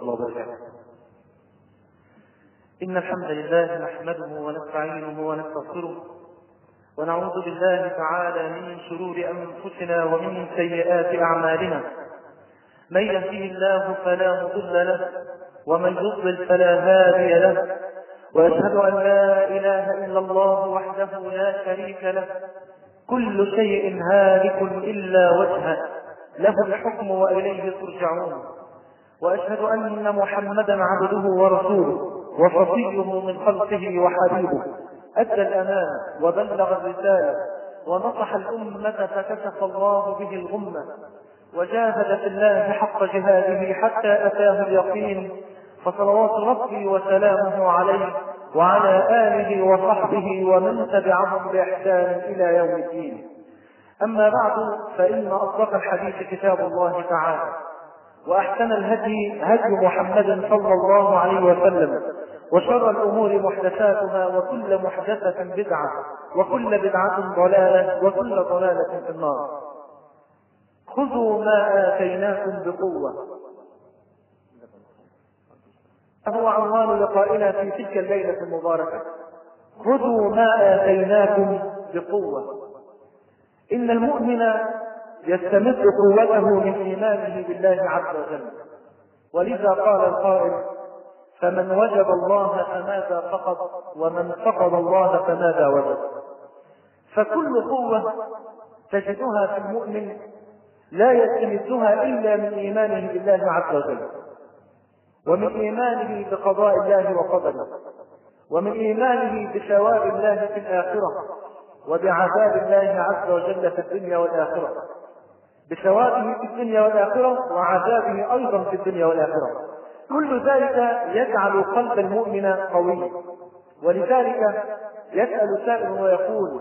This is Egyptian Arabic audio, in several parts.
الله وبركاته إن الحمد لله نحمده ونستعينه ونستغفره ونعوذ بالله تعالى من شرور أنفسنا ومن سيئات أعمالنا من يهده الله فلا مضل له ومن يضلل فلا هادي له وأشهد أن لا إله إلا الله وحده لا شريك له كل شيء هالك إلا وجهه له الحكم وإليه ترجعون وأشهد أن محمدا عبده ورسوله وصفيه من خلقه وحبيبه أدى الأمانة وبلغ الرسالة ونصح الأمة فكشف الله به الغمة وجاهد في الله حق جهاده حتى أتاه اليقين فصلوات ربي وسلامه عليه وعلى آله وصحبه ومن تبعهم بإحسان إلى يوم الدين أما بعد فإن أصدق الحديث كتاب الله تعالى وأحسن الهدي هدي محمد صلى الله عليه وسلم وشر الأمور محدثاتها وكل محدثة بدعة وكل بدعة ضلالة وكل ضلالة في النار خذوا ما آتيناكم بقوة هو عنوان لقائنا في تلك الليلة المباركة خذوا ما آتيناكم بقوة إن المؤمن يستمد قوته من إيمانه بالله عز وجل ولذا قال القائل فمن وجد الله فماذا فقد ومن فقد الله فماذا وجد فكل قوة تجدها في المؤمن لا يستمدها إلا من إيمانه بالله عز وجل ومن إيمانه بقضاء الله وقدره ومن إيمانه بثواب الله في الآخرة وبعذاب الله عز وجل في الدنيا والآخرة بثوابه في الدنيا والآخرة وعذابه أيضا في الدنيا والآخرة كل ذلك يجعل قلب المؤمن قويا ولذلك يسأل سائل ويقول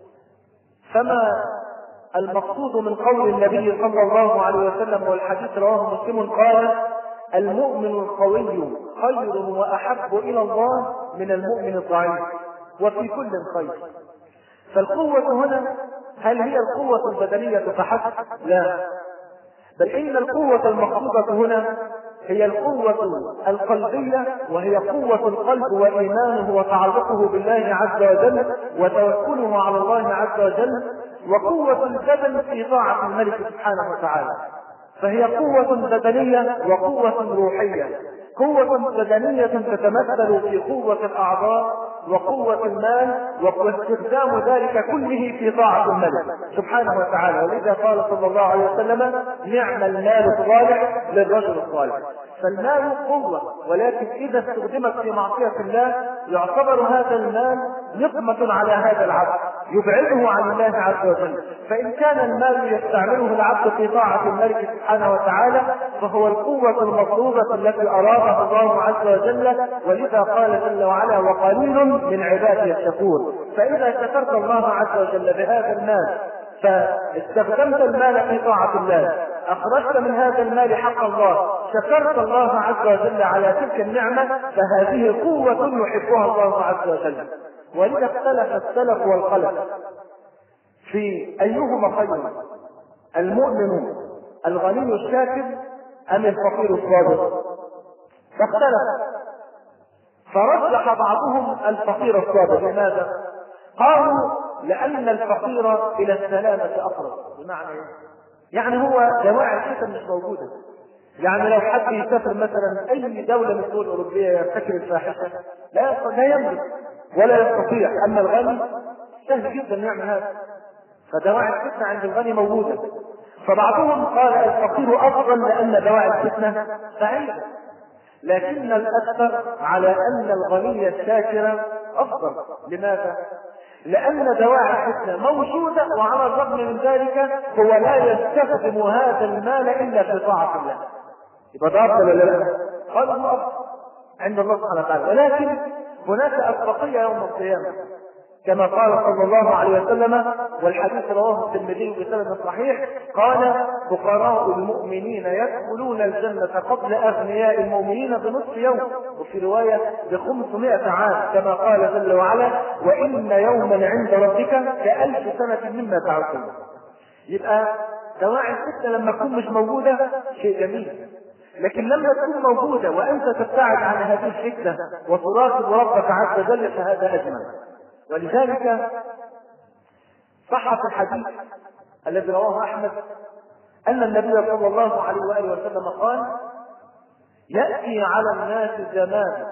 فما المقصود من قول النبي صلى الله عليه وسلم والحديث رواه مسلم قال المؤمن القوي خير واحب الى الله من المؤمن الضعيف وفي كل خير فالقوة هنا هل هي القوة البدنية فحسب؟ لا بل إن القوة المقصودة هنا هي القوة القلبية وهي قوة القلب وإيمانه وتعلقه بالله عز وجل وتوكله على الله عز وجل وقوة البدن في طاعة الملك سبحانه وتعالى فهي قوة بدنية وقوة روحية قوة بدنية تتمثل في قوة الأعضاء وقوة المال واستخدام ذلك كله في طاعة الملك سبحانه وتعالى ولذا قال صلى الله عليه وسلم نعم المال الصالح للرجل الصالح فالمال قوة ولكن إذا استخدمت في معصية الله يعتبر هذا المال نقمة على هذا العبد يبعده عن الله عز وجل فإن كان المال يستعمله العبد في طاعة الملك سبحانه وتعالى فهو القوة المطلوبة التي أرادها الله عز وجل ولذا قال جل وعلا وقليل من عبادي الشكور فإذا شكرت الله عز وجل بهذا المال فاستخدمت المال في طاعة الله أخرجت من هذا المال حق الله شكرت الله عز وجل على تلك النعمة فهذه قوة يحبها الله عز وجل ولذا اختلف السلف والخلف في أيهما خير المؤمن الغني الشاكر أم الفقير الصادق فاختلف فرجح بعضهم الفقير الصادق لماذا؟ قالوا لأن الفقير إلى السلامة أقرب بمعنى إيه؟ يعني هو دواعي الفتن مش موجودة يعني لو حد يسافر مثلا أي دولة من الدول الأوروبية يرتكب الفاحشة لا لا يملك ولا يستطيع أما الغني سهل جدا يعمل هذا فدواعي الفتنة عند الغني موجودة فبعضهم قال الفقير أفضل لأن دواعي الفتنة بعيدة لكن الأكثر على أن الغني الشاكر أفضل لماذا؟ لأن دواعي الفتنة موجودة وعلى الرغم من ذلك هو لا يستخدم هذا المال إلا في طاعة الله يبقى ده أفضل ولا لا؟ قال هو أفضل عند الله سبحانه وتعالى ولكن هناك أسبقية يوم القيامة كما قال صلى الله عليه وسلم والحديث رواه الترمذي بسند صحيح قال فقراء المؤمنين يدخلون الجنة قبل أغنياء المؤمنين بنصف يوم وفي رواية بخمسمائة عام كما قال جل وعلا وإن يوما عند ربك كألف سنة مما تعدون يبقى دواعي الفتنة لما تكون مش موجودة شيء جميل لكن لما تكون موجودة وأنت تبتعد عن هذه الفتنة وتراقب ربك عز وجل فهذا أجمل ولذلك صح في الحديث الذي رواه أحمد أن النبي صلى الله عليه وآله وسلم قال يأتي على الناس زمان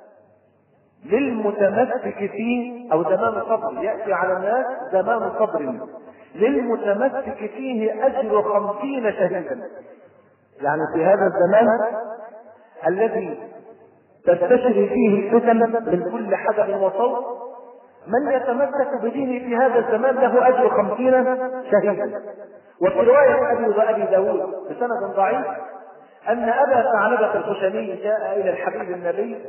للمتمسك فيه أو زمان صبر يأتي على الناس زمان صبر للمتمسك فيه أجر خمسين شهيدا يعني في هذا الزمان الذي تستشري فيه الفتن من كل حدث وصوت من يتمسك بدينه في هذا الزمان له أجر خمسين شهيدا وفي رواية أبي أبي داود بسند ضعيف أن أبا ثعلبة الخشني جاء إلى الحبيب النبي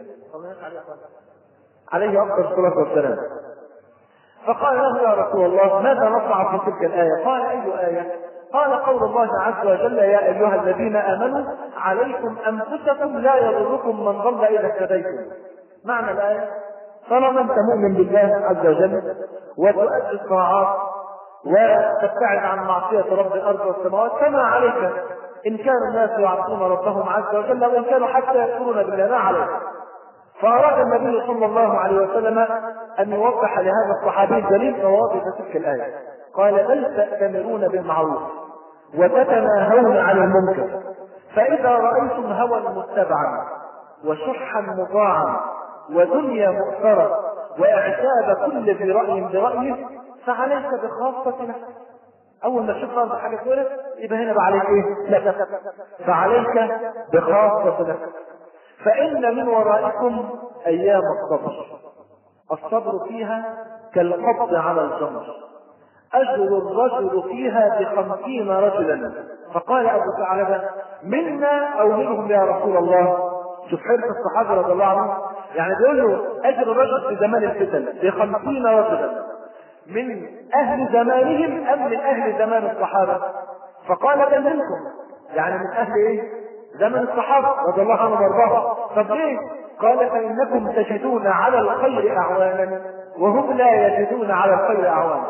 عليه أفضل الصلاة والسلام فقال له يا رسول الله ماذا نصنع في تلك الآية؟ قال أي آية؟ قال قول الله عز وجل يا أيها الذين آمنوا عليكم أنفسكم لا يضركم من ضل إذا اهتديتم معنى الآية طالما أنت مؤمن بالله عز وجل وتؤدي الطاعات وتبتعد عن معصية رب الأرض والسماوات فما عليك إن كان الناس يعصون ربهم عز وجل وإن كانوا حتى يكفرون بالله ما عليك فأراد النبي صلى الله عليه وسلم أن يوضح لهذا الصحابي الجليل مواقف تلك الآية قال بل تأتمرون بالمعروف وتتناهون عن المنكر فإذا رأيتم هوى متبعا وشحا مطاعا ودنيا مؤثرة وإعجاب كل ذي رأي برأيه فعليك بخاصة نفسك أول ما تشوف فرض حاجة تقولها يبقى هنا بقى عليك إيه؟ لا فعليك بخاصة نفسك فإن من ورائكم أيام الصبر الصبر فيها كالقبض على الجمر أجر الرجل فيها بخمسين رجلا فقال أبو ثعلبة منا أو منهم يا رسول الله شوف حرص الصحابة رضي الله عنهم يعني بيقول له أجر الرجل في زمان الفتن بخمسين رجلا من أهل زمانهم أم من أهل زمان الصحابة فقال بل منكم يعني من أهل إيه زمن الصحابة رضي الله عنهم وارضاهم طب ليه قال فإنكم تجدون على الخير أعوانا وهم لا يجدون على الخير أعوانا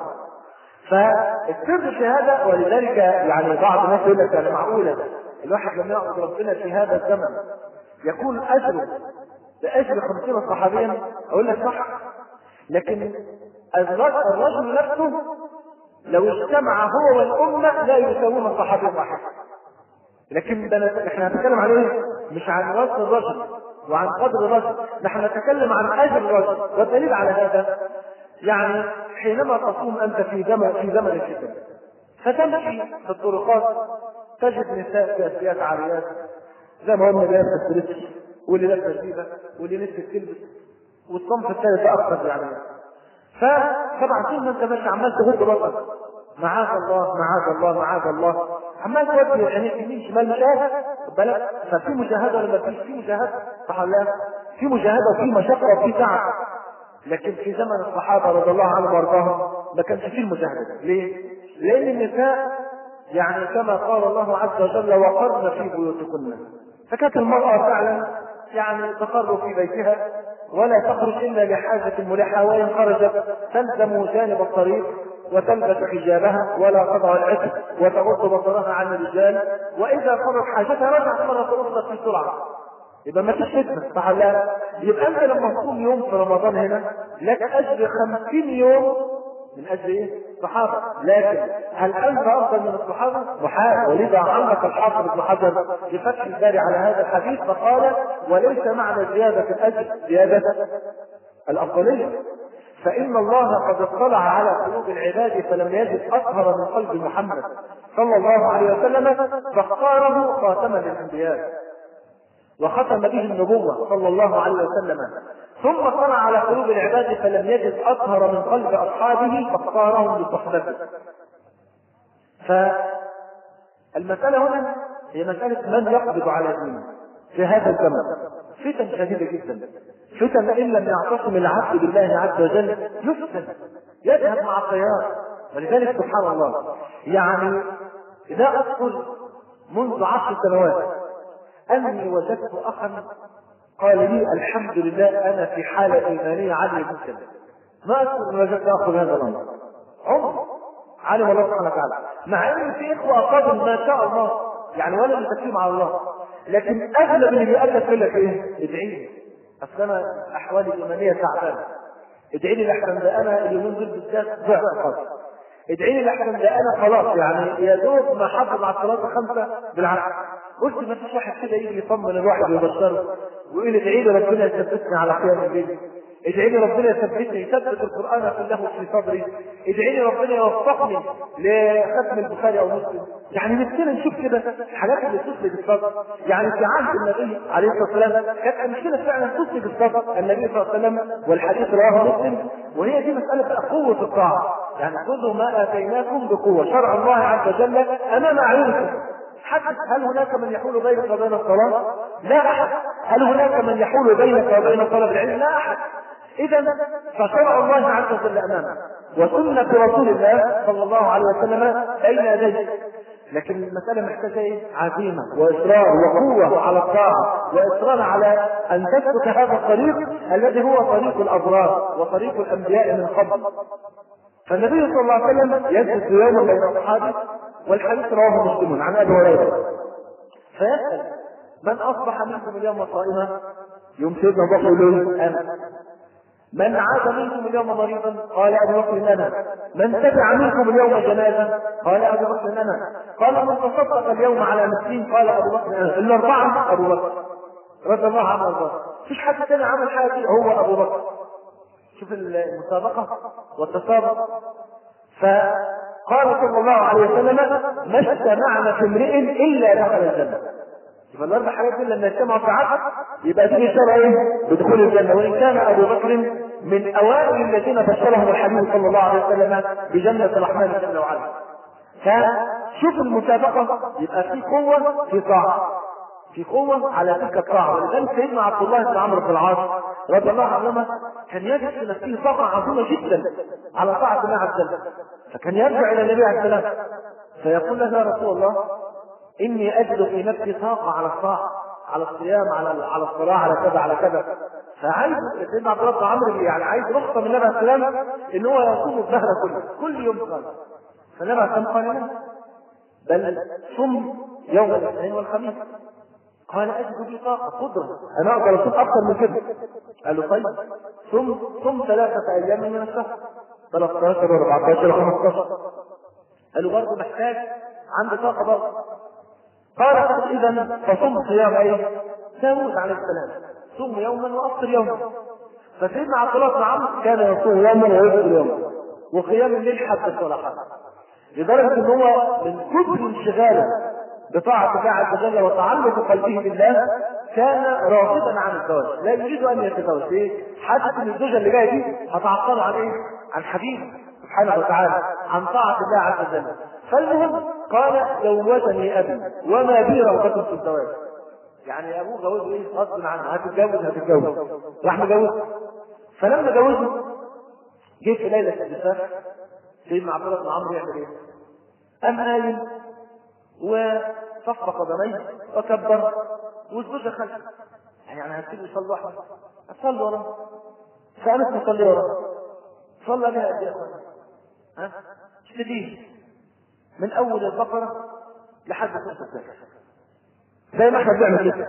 فالسر في هذا ولذلك يعني بعض الناس يقول لك يعني معقولة الواحد لما يعبد ربنا في هذا الزمن يكون أجره بأجر خمسين صحابيا أقول لك صح لكن الرجل نفسه لو اجتمع هو والأمة لا يساوون صحابي واحد لكن احنا هنتكلم عن ايه؟ مش عن وزن الرجل وعن قدر الرجل نحن نتكلم عن اجر الرجل والدليل على هذا يعني حينما تصوم انت في زمن في زمن الفتن فتمشي في الطرقات تجد نساء كاسيات عاريات زي ما قلنا لابسه ستريتش واللي لابسه جيبه واللي نفسه تلبس والصنف الثالث ده اكثر يعني فطبعا طول ما انت ماشي عمال تغض بصرك معاذ الله معاذ الله معاذ الله عمال تودي عينيك يمين شمال مش قادر خد بالك ففي مجاهده ولا ما فيش في مجاهده صح ولا لا؟ في مجاهده وفي مشقه وفي تعب لكن في زمن الصحابه رضي الله عنهم وارضاهم ما كانش فيه المجاهده ليه؟ لان النساء يعني كما قال الله عز وجل وقرن في بيوتكن فكانت المراه فعلا يعني تقر في بيتها ولا تخرج الا لحاجه ملحه وان خرجت تلزم جانب الطريق وتلبس حجابها ولا تضع العتق وتغض بصرها عن الرجال واذا قضت حاجتها رجعت مره اخرى في سرعه يبقى ما فيش فتنه صح لا يبقى انت لما تصوم يوم في رمضان هنا لك اجر 50 يوم من اجل ايه؟ صحابه لكن هل انت افضل من الصحابه؟ محال ولذا علق الحافظ ابن حجر في فتح الباري على هذا الحديث فقال وليس معنى زياده الاجر زياده الافضليه فإن الله قد اطلع على قلوب العباد فلم يجد أطهر من قلب محمد صلى الله عليه وسلم فاختاره خاتما للأنبياء وختم به النبوة صلى الله عليه وسلم ثم اطلع على قلوب العباد فلم يجد أطهر من قلب أصحابه فاختارهم لصحبته فالمسألة هنا هي مسألة من يقبض على دينه في هذا الزمن فتن شديدة جدا فتن إن لم يعتصم العبد بالله عز وجل يفتن يذهب مع التيار ولذلك سبحان الله يعني إذا أذكر منذ عشر سنوات أني وجدت أخا قال لي الحمد لله أنا في حالة إيمانية عالية جدا ما أذكر أن وجدت أخذ هذا الأمر عمر علم الله سبحانه وتعالى مع أن في إخوة أفاضل ما شاء الله يعني ولا بتكلم على الله لكن اغلب اللي بيألف يقول لك ايه؟ ادعي لي اصل انا احوالي الايمانيه تعبانه ادعي لي لحسن ده انا اليومين دول بالذات ضعف خالص ادعي لي لحسن ده انا خلاص يعني يا دوب ما حافظ على الصلاه الخمسه بالعكس قلت ما فيش واحد كده يجي يطمن الواحد ويبشره ويقول ادعي لي ربنا يثبتني على قيام الليل ادعي لي ربنا يثبتني يثبت القران كله في صدري ادعي لي ربنا يوفقني لختم البخاري او مسلم يعني نفسنا نشوف كده الحاجات اللي تسلك الصدر يعني في عهد النبي عليه الصلاه والسلام كانت امثله فعلا تسلك الصدر النبي صلى الله عليه وسلم والحديث رواه مسلم وهي دي مساله بقى قوه الطاعه يعني خذوا ما اتيناكم بقوه شرع الله عز وجل امام اعينكم حدث هل هناك من يحول بينك وبين الصلاة؟ لا أحد هل هناك من يحول بينك وبين طلب العلم؟ لا أحد إذا فشرع الله عز وجل أمامك وسنة رسول الله صلى الله عليه وسلم بين يديك لكن المسألة محتاجة إيه؟ عزيمة وإصرار وقوة على الطاعة وإصرار على أن تسلك هذا الطريق الذي هو طريق الأبرار وطريق الأنبياء من قبل فالنبي صلى الله عليه وسلم يجلس يوما بين أصحابه والحديث رواه مسلم عن أبي هريرة فيسأل من أصبح منكم اليوم صائما؟ يوم سيدنا بكر يقول أنا من عاد منكم اليوم مريضا قال ابو بكر انا من تبع منكم اليوم جنازه قال ابو بكر انا قال من تصدق اليوم على مسكين قال ابو بكر انا الاربعه ابو بكر رضي الله عنه وارضاه مفيش حد تاني عمل حاجه هو ابو بكر شوف المسابقه والتسابق فقال صلى الله عليه وسلم ما اجتمعنا في امرئ الا دخل الجنه يبقى الاربع حاجات دي لما يجتمعوا في عقد يبقى دي اشاره ايه؟ بدخول الجنه وان كان ابو بكر من اوائل الذين بشرهم الحبيب صلى الله عليه وسلم بجنه الرحمن جل وعلا. فشوف المسابقه يبقى في قوه في طاعه. في قوة على تلك الطاعة ولذلك سيدنا عبد الله بن عمرو بن العاص رضي الله عنهما كان يجد في نفسه طاقة عظيمة جدا على طاعة الله عز وجل فكان يرجع إلى النبي عليه السلام فيقول له يا رسول الله اني اجد في نفسي طاقه على الطاعه على الصيام على على الصلاه على كذا على كذا فعايز سيدنا عبد الله بن عمرو يعني عايز رخصه من النبي عليه السلام ان هو يصوم الدهر كله كل يوم صلاه فالنبي عليه السلام قال لا بل صم يوم الاثنين والخميس قال اجد بي طاقه قدره انا اقدر اصوم اكثر من كده قال له طيب صم صم ثلاثه ايام من الشهر 13 و14 و15 قال له برضه محتاج عندي طاقه برضه قال اذا فصم صيام ايه؟ داوود عليه السلام صوم يوما وافطر يوما فسيدنا عبد الله بن عمرو كان يصوم يوما ويفطر يوما وقيام الليل حتى الصلاحات لدرجه ان هو من كثر انشغاله بطاعه الله عز وجل وتعلق قلبه بالله كان راغبا عن الزواج لا يريد ان يتزوج ليه؟ حاسس ان الزوجه اللي جايه دي هتعطله عن ايه؟ عن حبيبه سبحانه وتعالى عن طاعه الله عز وجل فالمهم قال زوجني ابي وما بي رغبه في الزواج يعني ابوه جوزه ايه غصب عنه هتتجوز هتتجوز راح مجوزه فلما جوزه جه في ليله الزفاف سيدنا عبد الله بن عمرو يعمل ايه؟ قام قايم وصف قدميه وكبر والزوجه خلفه يعني هتسيبه يصلي واحده هتصلي وراه فقامت مصلي وراه صلى بها قد ايه ها؟ شديد من اول البقره لحد سوره الزكاه زي ما احنا بنعمل كده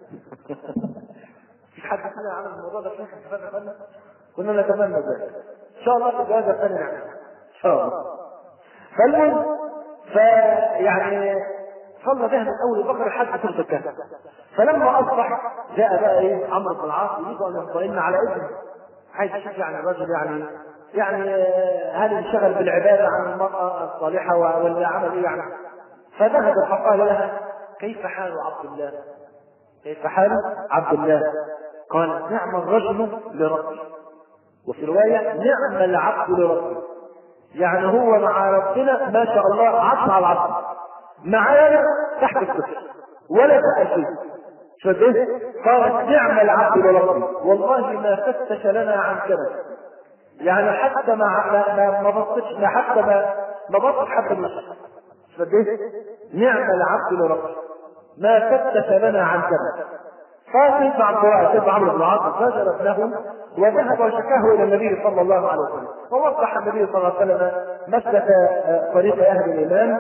في حد فينا عمل الموضوع ده في حد كنا نتمنى ذلك ان شاء الله في الجوازه الثانيه نعمل ان شاء الله فالمهم فيعني صلى بها من اول البقره لحد سوره الكهف فلما اصبح جاء بقى ايه عمرو بن العاص يريد ان يطمئن على ابنه عايز يشوف يعني الرجل يعني يعني هل انشغل بالعباده عن المراه الصالحه ولا عمل ايه يعني فذهب فقال لها كيف حال عبد الله؟ كيف حال عبد الله؟ قال نعم الرجل لربه وفي روايه نعم العبد لربه يعني هو مع ربنا ما شاء الله عطف على العبد معانا تحت الكفر ولا تأثير فده قالت نعم العبد لربي والله ما فتش لنا عن كذا يعني حتى ما ما ما بصتش ما حتى ما ما بصت حتى من فده نعم العبد لربي ما فتش لنا عن كذا قال سيدنا عبد الله سيدنا عمرو بن العاص فجر ابنه وذهب وشكاه الى النبي صلى الله عليه وسلم ووضح النبي صلى الله عليه وسلم مسلك طريق اهل الايمان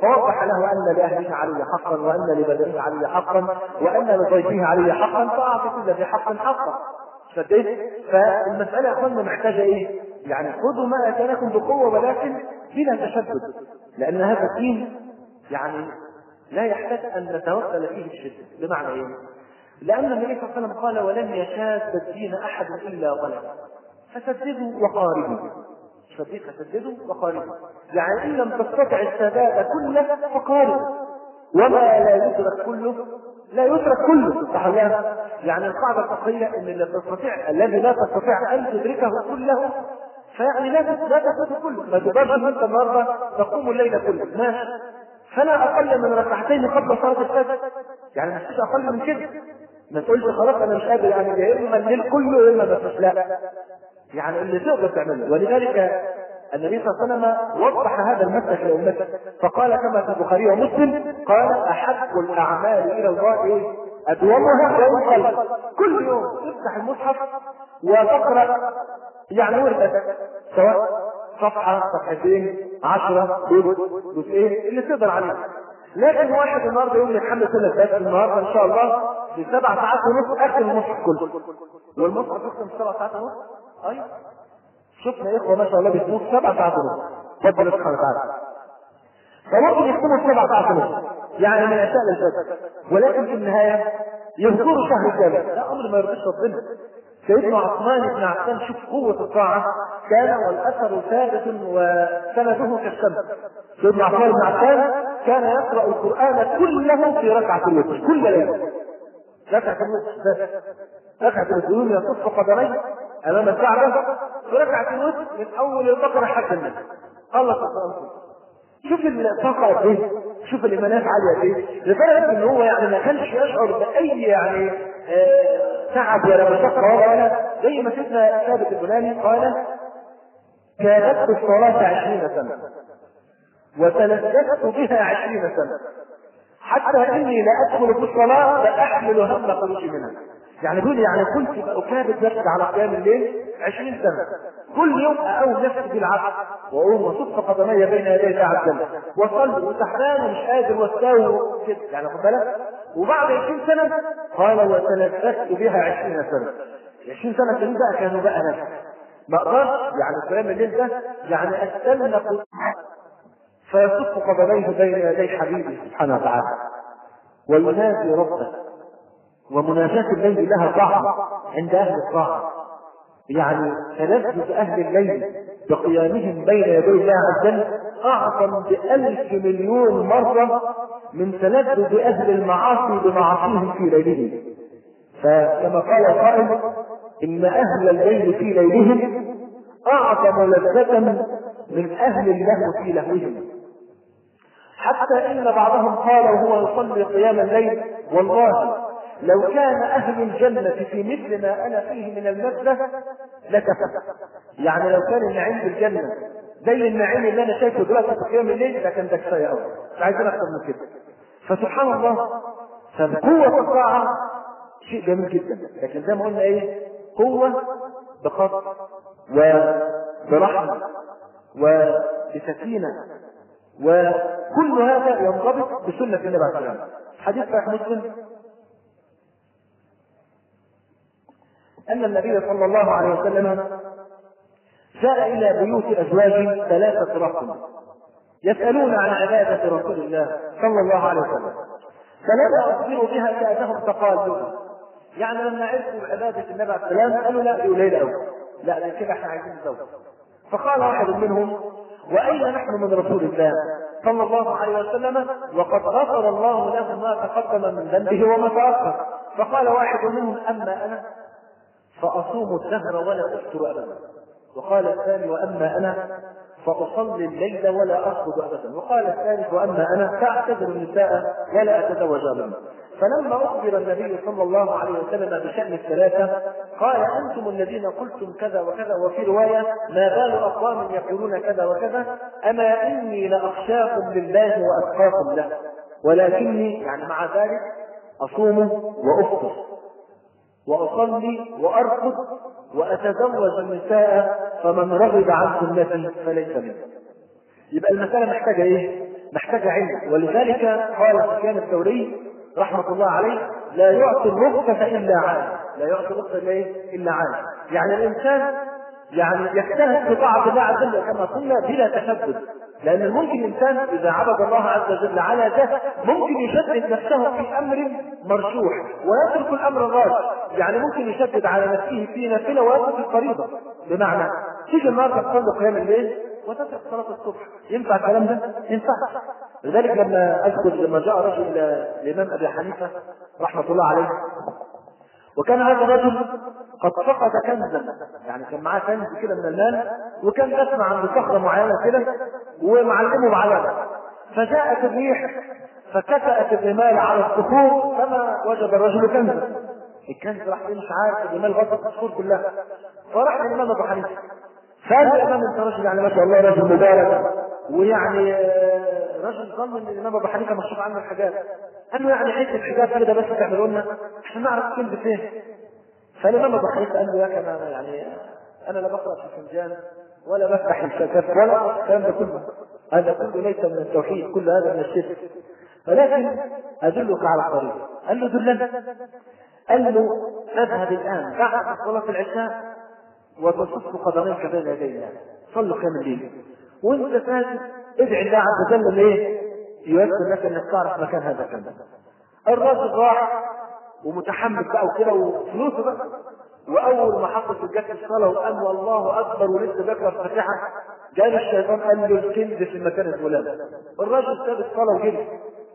فوضح له ان لاهله علي حقا وان لبدنه علي حقا وان لضيفه علي حقا فاعطي كل ذي حق حقا فديت فالمساله يا اخوانا محتاجه ايه؟ يعني خذوا ما اتاكم بقوه ولكن بلا تشدد لان هذا الدين يعني لا يحتاج ان نتوكل فيه بشده بمعنى ايه؟ لان النبي صلى الله عليه وسلم قال ولن يشاد الدين احد الا غلبه فسددوا وقاربوا شديد فسددوا وقاربوا يعني ان لم تستطع السداد كله فقارب وما لا يدرك كله لا يترك كله صح ولا يعني القاعده الفقهيه ان اللي تستطيع الذي لا تستطيع ان تدركه كله فيعني لا لا تدرك كله ما تقدرش انت النهارده تقوم الليل كله ماشي فلا اقل من ركعتين قبل صلاه الفجر يعني ما فيش اقل من كده ما تقولش خلاص انا مش قادر يعني يا اما الليل كله يا اما بس لا يعني اللي تقدر تعمله ولذلك النبي صلى الله عليه وسلم وضح هذا المسلك لامته فقال كما في البخاري ومسلم قال احب الاعمال الى الله ايه؟ ادومها وان قل كل يوم تفتح المصحف وتقرا يعني وردك سواء صفحه صفحتين عشرة جزء جزئين اللي تقدر عليه لكن واحد النهارده يقول لي حمل كل الدرس النهارده ان شاء الله بسبع ساعات ونص اخر المصحف كله والمصحف يختم سبع ساعات ونص ايوه شفنا اخوه ما شاء الله بيسموه سبع ساعات ونص ربنا سبحانه وتعالى فممكن يختموا سبع ساعات ونص يعني من عشاء للفجر ولكن في النهايه يذكروا شهر كامل لا امر ما يرضيش ربنا سيدنا عثمان بن عفان شوف قوة الطاعة كان والأثر ثابت وسنده كالشمس سيدنا عثمان بن عفان كان يقرأ القرآن كله في ركعة الوتر كل ليلة ركعة الوتر ركعة الوتر يصف قدميه أمام الكعبة في ركعة الوتر من أول البقرة حتى الناس خلص القرآن كله شوف الطاقة قد ايه شوف الإيمانات عالية قد ايه لدرجة إن هو يعني ما كانش يشعر بأي يعني آه تعب ولا مشقة ولا ولا زي ما سيدنا ثابت البناني قال كانت الصلاة عشرين سنة وتلذذت بها عشرين سنة حتى إني لا أدخل في الصلاة فأحمل هم خروجي منها يعني بيقول يعني كنت أكابد نفسي على قيام الليل 20 سنة كل يوم أقوم نفسي بالعبد وأقوم وصف قدمي بين يدي الله عز وجل وأصلي وتحران ومش قادر واستوي كده يعني خد بالك وبعد 20 سنة قال وتلذذت بها 20 سنة 20 سنة التانيين بقى كانوا بقى نفسي ما اقدرش يعني قيام الليل ده يعني استنى فيصف قدميه بين يدي حبيبه سبحانه وتعالى وينادي ربه ومناجاة الليل لها طعم عند أهل الطاعة يعني تلذذ أهل الليل بقيامهم بين يدي الله عز وجل أعظم بألف مليون مرة من تلذذ أهل المعاصي بمعاصيهم في ليلهم فكما قال القائل إن أهل الليل في ليلهم أعظم لذة من أهل اللهو في لهوهم حتى إن بعضهم قال وهو يصلي قيام الليل والله لو كان أهل الجنة في مثل ما أنا فيه من اللذة لكفى يعني لو كان النعيم في الجنة زي النعيم اللي أنا شايفه دلوقتي في قيام الليل لكن ده كفاية أوي مش عايزين أكتر من كده فسبحان الله فقوة الطاعة شيء جميل جدا لكن زي ما قلنا إيه قوة بخط وبرحمة وبسكينة وكل هذا ينضبط بسنة النبي عليه الصلاة والسلام حديث صحيح مسلم أن النبي صلى الله عليه وسلم جاء إلى بيوت أزواج ثلاثة رقم يسألون عن عبادة رسول الله صلى الله عليه وسلم فلما أخبروا بها كأنهم تقالوا يعني لما عرفوا عبادة النبي عليه السلام قالوا لا دي قليلة أوي لا ده كده احنا عايزين نزود فقال واحد منهم وأين نحن من رسول الله صلى الله عليه وسلم وقد غفر الله له ما تقدم من ذنبه وما تأخر فقال واحد منهم أما أنا فأصوم الدهر ولا أفطر أبدا وقال الثاني وأما أنا فأصلي الليل ولا أرقد أبدا وقال الثالث وأما أنا فأعتذر النساء ولا أتزوج أبدا فلما أخبر النبي صلى الله عليه وسلم بشأن الثلاثة قال أنتم الذين قلتم كذا وكذا وفي رواية ما بال أقوام يقولون كذا وكذا أما إني لأخشاكم لله وأتقاكم له ولكني يعني مع ذلك أصوم وأفطر وأصلي وأرقد وأتزوج النساء فمن رغب عن سنتي فليس مني. يبقى المسألة محتاجة إيه؟ محتاجة علم ولذلك قال سفيان الثوري رحمة الله عليه لا يعطي الرخصة إلا عالم لا يعطي الرخصة إلا إيه؟ إلا عالم يعني الإنسان يعني يجتهد في طاعة الله عز وجل كما قلنا بلا تشدد لأن ممكن الإنسان إذا عبد الله عز وجل على ذات ممكن يشدد نفسه في أمر مرشوح ويترك الأمر الراجح يعني ممكن يشدد على نفسه في نافلة ويترك الفريضة بمعنى تيجي النهارده تصلي قيام الليل وتترك صلاة الصبح ينفع الكلام ده؟ ينفع لذلك لما أذكر لما جاء رجل إلى الإمام أبي حنيفة رحمة الله عليه وكان هذا الرجل قد فقد كنزا يعني كان معاه كنز كده من المال وكان يسمع عند صخره معينه كده ومعلمه بعلامه فجاءت الريح فكفأت الرمال على الصخور فما وجد الرجل كنزا الكنز راح فين مش عارف الرمال غطت الصخور كلها فراح الامام ابو حنيفه فقال الامام انت رجل يعني ما شاء الله رجل مبارك ويعني رجل ظن ان الامام ابو حنيفه مكشوف عنه الحجاب قال له يعني حته حجاب كده بس تعملوا لنا عشان نعرف كلمه فين فالامام ابو حنيفه قال له يا كان أنا يعني انا لا بقرا في الفنجان ولا بفتح الشكاف ولا الكلام ده كله هذا كله ليس من التوحيد كل هذا من الشرك ولكن ادلك على الطريق قال له دلنا قال له اذهب الان بعد صلاه العشاء وتصف قدميك بين يدي الله صلوا قيام الليل وانت ساجد ادعي الله عز وجل ايه ييسر لك انك تعرف مكان هذا الكلام الراجل راح ومتحمس بقى وكده وفلوسه بقى واول ما حط سجاده الصلاه وقال والله اكبر ولسه بيقرا الفاتحه جاء الشيطان قال له الكنز في المكان الفلاني الراجل ساب الصلاه وجري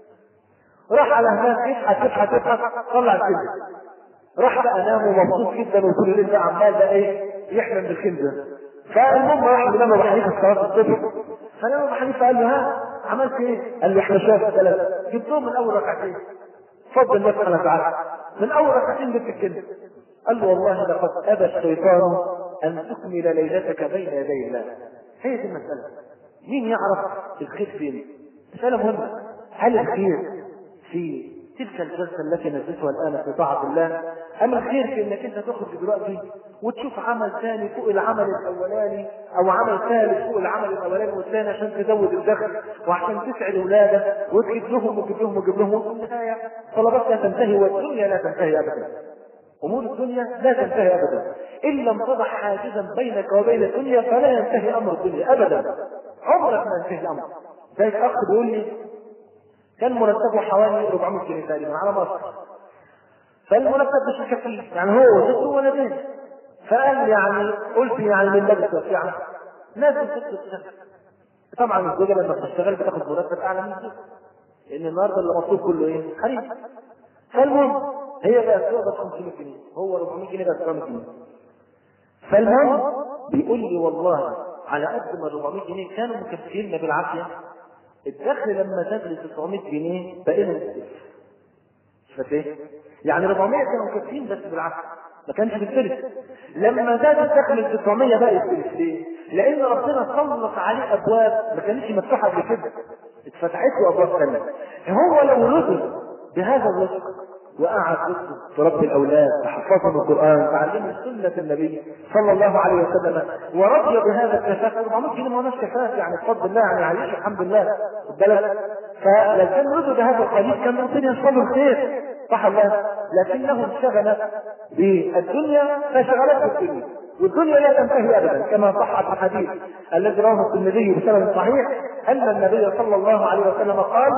راح على هناك يضحك يضحك يضحك طلع الكنز راح بقى نام ومبسوط جدا وكل الليل بقى عمال بقى ايه يحلم بالكنز فالمهم راح الامام ابو حنيفه صلاه الصبح فالامام ابو حنيفه قال له ها عملت ايه؟ قال له احنا شايف ثلاثه جبتهم من اول ركعتين فضل الله سبحانه وتعالى من اول ركعتين جبت الكنز قال له والله لقد ابى الشيطان ان تكمل ليلتك بين يدي الله هي دي المساله مين يعرف الخير فين؟ مساله مهمه هل الخير في تلك الجلسة التي نزلتها الآن في طاعة الله أم الخير في أنك أنت تخرج دلوقتي وتشوف عمل ثاني فوق العمل الأولاني أو عمل ثالث فوق العمل الأولاني والثاني عشان تزود الدخل وعشان تسعد أولادك وتجيب لهم وتجيب لهم وتجيب لهم وفي النهاية طلبات لا تنتهي والدنيا لا تنتهي أبدا أمور الدنيا لا تنتهي أبدا إن لم تضع حاجزا بينك وبين الدنيا فلا ينتهي أمر الدنيا أبدا عمرك ما ينتهي الأمر زي أخ بيقول لي كان مرتبه حوالي 400 جنيه تقريبا على مصر فالمرتب مش مكفيه يعني هو وزوجته ولدين فقال يعني قلت يعني من لبس يعني لازم تشتغل طبعا الزوجه لما بتشتغل بتاخد مرتب اعلى من الزوج لان النهارده اللي مطلوب كله ايه؟ حريم فالمهم هي بقت تقبض 500 جنيه هو 400 جنيه بقت 400 جنيه فالمهم بيقول لي والله على قد ما 400 جنيه كانوا مكفينا بالعافيه الدخل لما زاد ل 900 جنيه بقينا نستلف شفت ايه؟ يعني 400 كانوا مكفيين بس بالعكس ما كانش بالثلث لما زاد الدخل ل 900 بقى يستلف ليه؟ لان ربنا سلط عليه ابواب ما كانتش مفتوحه قبل كده اتفتحت له ابواب ثانيه هو لو رزق بهذا الرزق وقعد رزقه تربي الاولاد تحفظهم القران تعلمهم سنه النبي صلى الله عليه وسلم ورضي بهذا الكفاف 400 جنيه ما هوش كفاف يعني بفضل الله يعني عايش الحمد لله خد بالك فلو كان رزق بهذا القليل كان ممكن يصل الخير صح الله لكنه انشغل بالدنيا فشغلته الدنيا والدنيا لا تنتهي ابدا كما صح في الحديث الذي رواه الترمذي بسند صحيح ان النبي صلى الله عليه وسلم قال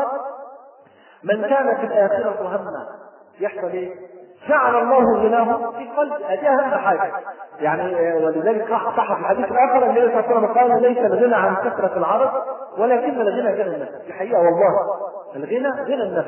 من كان في الاخره همه يحصل ايه؟ جعل الله غناه في قلبه هذه اهم حاجه يعني ولذلك صح صح في الحديث الاخر النبي صلى الله عليه وسلم قال ليس الغنى عن كثره العرض ولكن الغنى غنى النفس دي حقيقه والله الغنى غنى النفس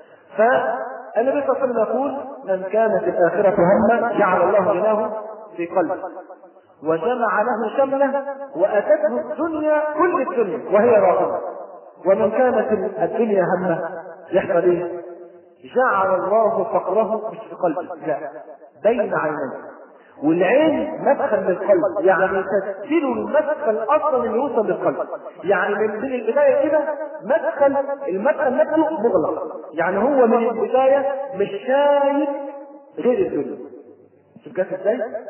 فالنبي صلى الله عليه وسلم يقول من كانت الاخره همه جعل الله غناه في قلبه وجمع له شمله واتته الدنيا كل الدنيا وهي راغبه ومن كانت الدنيا همه يحصل ايه؟ جعل الله فقره مش في قلبه لا بين عينيه والعين مدخل للقلب يعني تسجيل المدخل اصلا اللي يوصل للقلب يعني من من البدايه كده مدخل المدخل نفسه مغلق يعني هو من البدايه مش شايف غير الدنيا شوف جت ازاي؟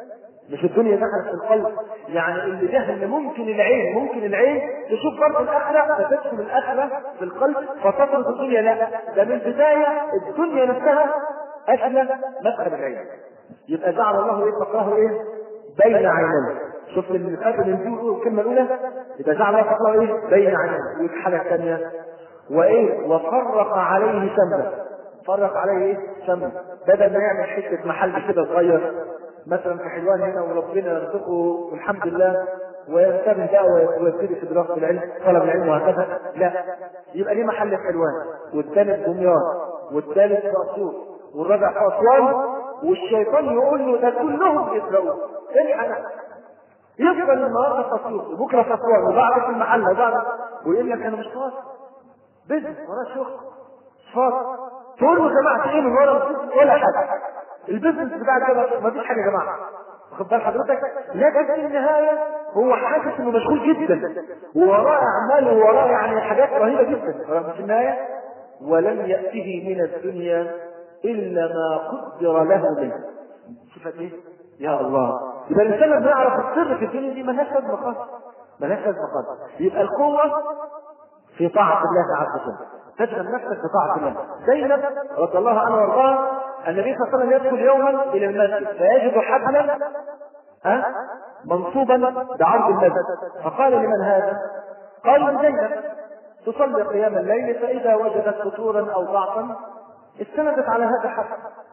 مش الدنيا دخلت في القلب يعني اللي جهل ممكن العين ممكن العين تشوف برضه الاخره فتدخل الاخره في القلب فتطرد الدنيا لا ده من البدايه الدنيا نفسها اشمل مدخل العين يبقى جعل الله ايه فقره ايه بين عينيه شوف اللي فات من دي الكلمه الاولى يبقى جعل الله فقره ايه بين عينيه والحاله الثانيه وايه وفرق عليه سمه فرق عليه ايه سمه بدل ما يعمل حته محل كده صغير مثلا في حلوان هنا وربنا يرزقه والحمد لله وينتبه بقى ويبتدي في دراسه العلم طلب العلم وهكذا لا يبقى ليه محل في حلوان والثالث دمياط والثالث في اسيوط والرابع في اسوان والشيطان يقول له ده كلهم يسرقوا الحق يفضل النهارده في اسيوط وبكره في اسوان وبعد في المحل وبعد ويقول لك انا مش فاضي بزنس وراه شغل مش فاضي تقول له جماعه ايه من ورا ولا حاجه البيزنس بتاع كده ما فيش حاجه يا جماعه واخد بال حضرتك لكن في النهايه هو حاسس انه مشغول جدا ووراه اعمال ووراه يعني حاجات رهيبه جدا في النهايه ولم ياته من الدنيا الا ما قدر له منه شوفت ايه يا الله يبقى الانسان لما يعرف السر في الدنيا دي ملهاش لازمه خالص ملهاش لازمه خالص يبقى القوه في طاعه الله عز وجل تشغل نفسك بطاعه الله زينب رضي الله عنها وارضاها النبي صلى الله عليه وسلم يدخل يوما الى المسجد فيجد حبلا ها منصوبا بعرض المسجد فقال لمن هذا؟ قال لزينب تصلي قيام الليل فاذا وجدت فتورا او ضعفا استندت على هذا الحبل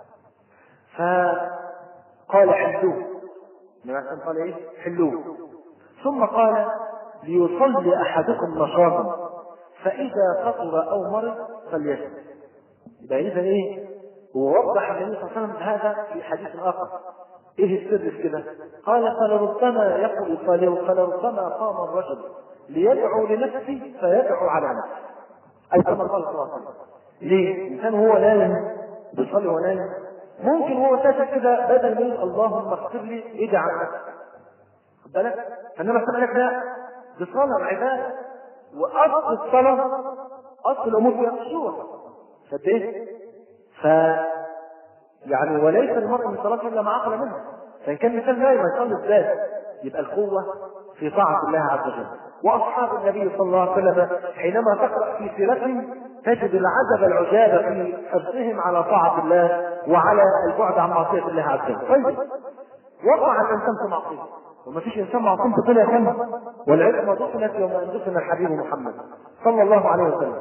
فقال حلوه النبي قال ايه؟ حلوه ثم قال ليصلي احدكم نشاطا فاذا فطر او مرض فليسجد يبقى اذا ايه؟ ووضح النبي صلى الله عليه وسلم هذا في حديث اخر ايه السر في كده؟ قال فلربما يقول فلربما قام الرجل ليدعو لنفسه فيدعو على نفسه اي كما قال صلى الله عليه وسلم ليه؟ الانسان هو نايم بيصلي وهو نايم ممكن هو ساكت كده بدل ما يقول اللهم اغفر لي ادعي على نفسك خد بالك؟ فانما صلى لك لا دي صلاه عباده واصل الصلاه اصل الامور فيها خشوع فقد ايه؟ ف يعني وليس المرء من صلاته الا ما عقل منها فان كان الانسان نايم يصلي ازاي يبقى القوه في طاعه الله عز وجل واصحاب النبي صلى الله عليه وسلم حينما تقرا في سيرتهم تجد العجب العجاب في حرصهم على طاعه الله وعلى البعد عن معصيه الله عز وجل طيب وقع الانسان في معصيه وما فيش انسان معصوم في الدنيا كامله والعلم دفنت يوم ان دفن الحبيب محمد صلى الله عليه وسلم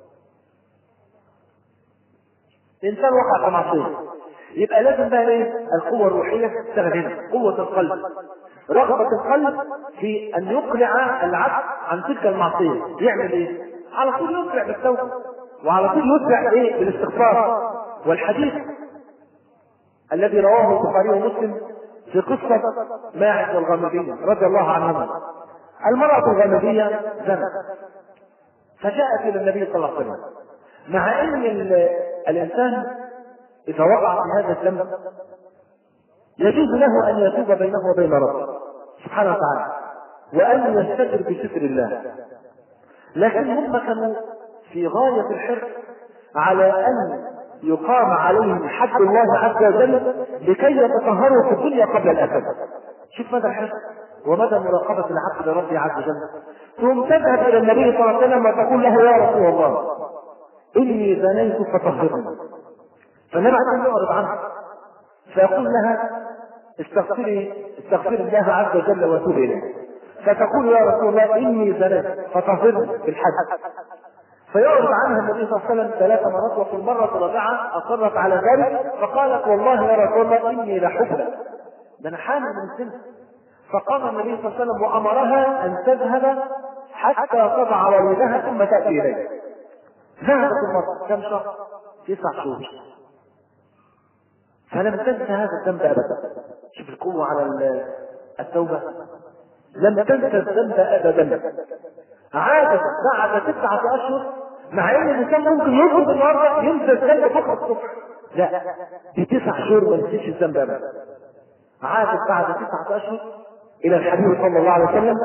الانسان وقع في معصيه يبقى لازم بقى ايه القوه الروحيه تستخدمها قوه القلب رغبه القلب في ان يقلع العبد عن تلك المعصيه يعمل ايه على طول يسرع بالتوبه وعلى طول يسرع ايه بالاستغفار والحديث الذي رواه البخاري ومسلم في قصه ماعز والغامديه رضي الله عنهما المراه الغامديه زنت فجاءت الى النبي صلى الله عليه وسلم مع ان الانسان اذا وقع في هذا الذنب يجوز له ان يتوب بينه وبين ربه سبحانه وتعالى وان يستتر بستر الله لكن هم كانوا في غايه الحرص على ان يقام عليهم حد الله عز وجل لكي يتطهروا في الدنيا قبل الاسد شوف مدى الحرص ومدى مراقبه العبد لربه عز وجل ثم تذهب الى النبي صلى الله عليه وسلم وتقول له يا رسول الله اني زنيت فطهرني فالنبي عليه يعرض عنها فيقول لها استغفري استغفري الله عز وجل وتوبي اليه فتقول يا رسول الله اني زنيت فطهرني بالحد فيعرض عنها النبي صلى الله عليه وسلم ثلاث مرات وفي المره الرابعه اصرت على ذلك فقالت والله يا رسول الله اني لحبلى ده انا حامل من السن فقام النبي صلى الله عليه وسلم وامرها ان تذهب حتى تضع ولدها ثم تاتي اليه ذهبت المرأة كم شهر؟ تسع شهور فلم تنسى هذا الذنب ابدا شوف القوه على التوبه لم تنسى الذنب ابدا عادت بعد تسعة اشهر مع ان الانسان ممكن يخرج النهارده ينسى الذنب بكره الصبح لا دي تسع شهور ما نسيش الذنب ابدا عادت بعد تسعة اشهر الى الحبيب صلى الله عليه وسلم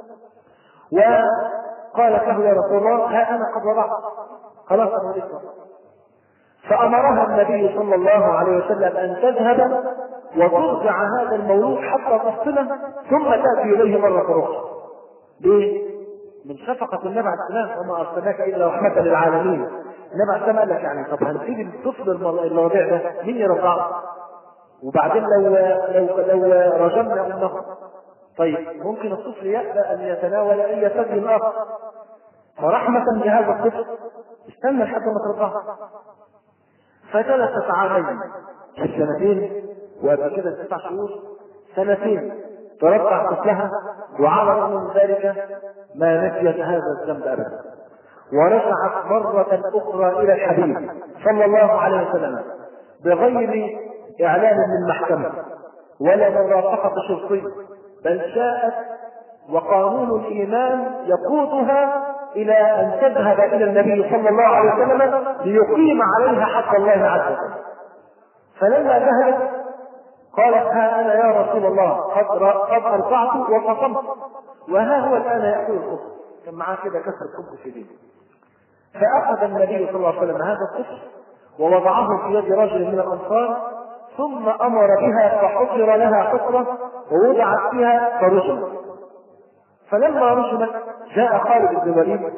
وقالت له يا رسول الله ها انا قد وضعت خلاص انا ولدت فأمرها النبي صلى الله عليه وسلم أن تذهب وترضع هذا المولود حتى تفصله ثم تاتي اليه مره اخرى. ليه؟ من شفقة النبي عليه السلام وما أرسلناك إلا رحمة للعالمين. النبي عليه السلام قال لك يعني طب هنسيب الطفل الرضيع ده مين يرضعه؟ وبعدين لو لو لو رجمنا أمه طيب ممكن الطفل يأبى أن يتناول أي ثدي آخر فرحمة بهذا الطفل استنى لحد ما ترضعه فجلست عامين السنتين وقبل كده تسع شهور سنتين ترضع طفلها وعلى الرغم من ذلك ما نسيت هذا الذنب ابدا ورجعت مرة أخرى إلى الحبيب صلى الله عليه وسلم بغير إعلان من محكمة ولا مرافقة شرطي بل جاءت وقانون الإيمان يقودها إلى أن تذهب إلى النبي صلى الله عليه وسلم ليقيم عليها حق الله عز وجل فلما ذهبت قالت ها أنا يا رسول الله قد قد أرضعت وفطمت وها هو الآن يأكل الخبز كان معاه كده كسر خبز في يده فأخذ النبي صلى الله عليه وسلم هذا الخبز ووضعه في يد رجل من الأنصار ثم أمر بها فحفر لها حفرة ووضعت فيها فرجمت فلما رجمت جاء خالد بن الوليد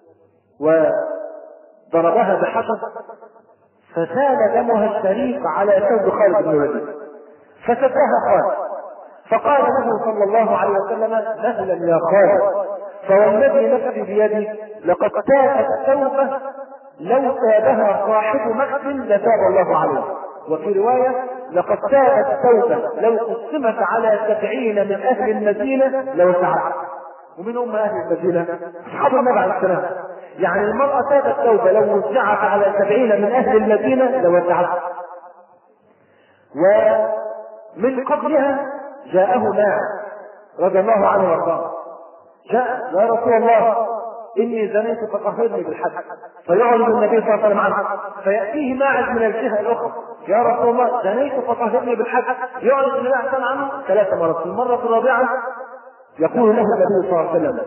وضربها بحجر فسال دمها الشريف على ثوب خالد بن الوليد فسدها خالد فقال له صلى الله عليه وسلم مهلا يا خالد فوالذي نفسي بيدي لقد تابت توبه لو تابها صاحب مكس لتاب الله عليه وفي رواية لقد تابت توبة لو قسمت على سبعين من أهل المدينة لوسعت ومن هم أهل المدينة؟ أصحاب النبي عليه السلام يعني المرأة تابت توبة لو وزعت على سبعين من أهل المدينة لوسعت ومن قبلها جاءه ماعز رضي الله عنه وارضاه جاء يا رسول الله اني زنيت فطهرني بالحد فيعرض النبي صلى الله عليه وسلم عنه فياتيه ماعز من الجهه الاخرى يا رسول الله زنيت فطهرني بالحد يعرض النبي صلى الله عليه وسلم عنه ثلاث مرات في المره الرابعه يقول له النبي صلى الله عليه وسلم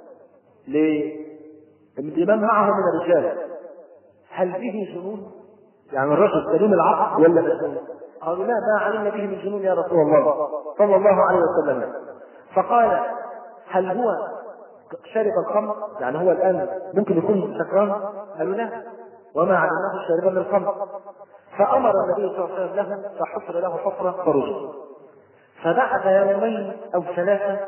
لمن معه من الرجال هل به جنون؟ يعني الرجل سليم العقل ولا مجنون؟ قالوا لا ما علمنا به من جنون يا رسول الله صلى الله عليه وسلم فقال هل هو شرب الخمر يعني هو الان ممكن يكون سكران قالوا لا وما علمناه شاربا من الخمر فامر النبي صلى الله عليه وسلم له فحفر له حفره فرجل فبعد يومين او ثلاثه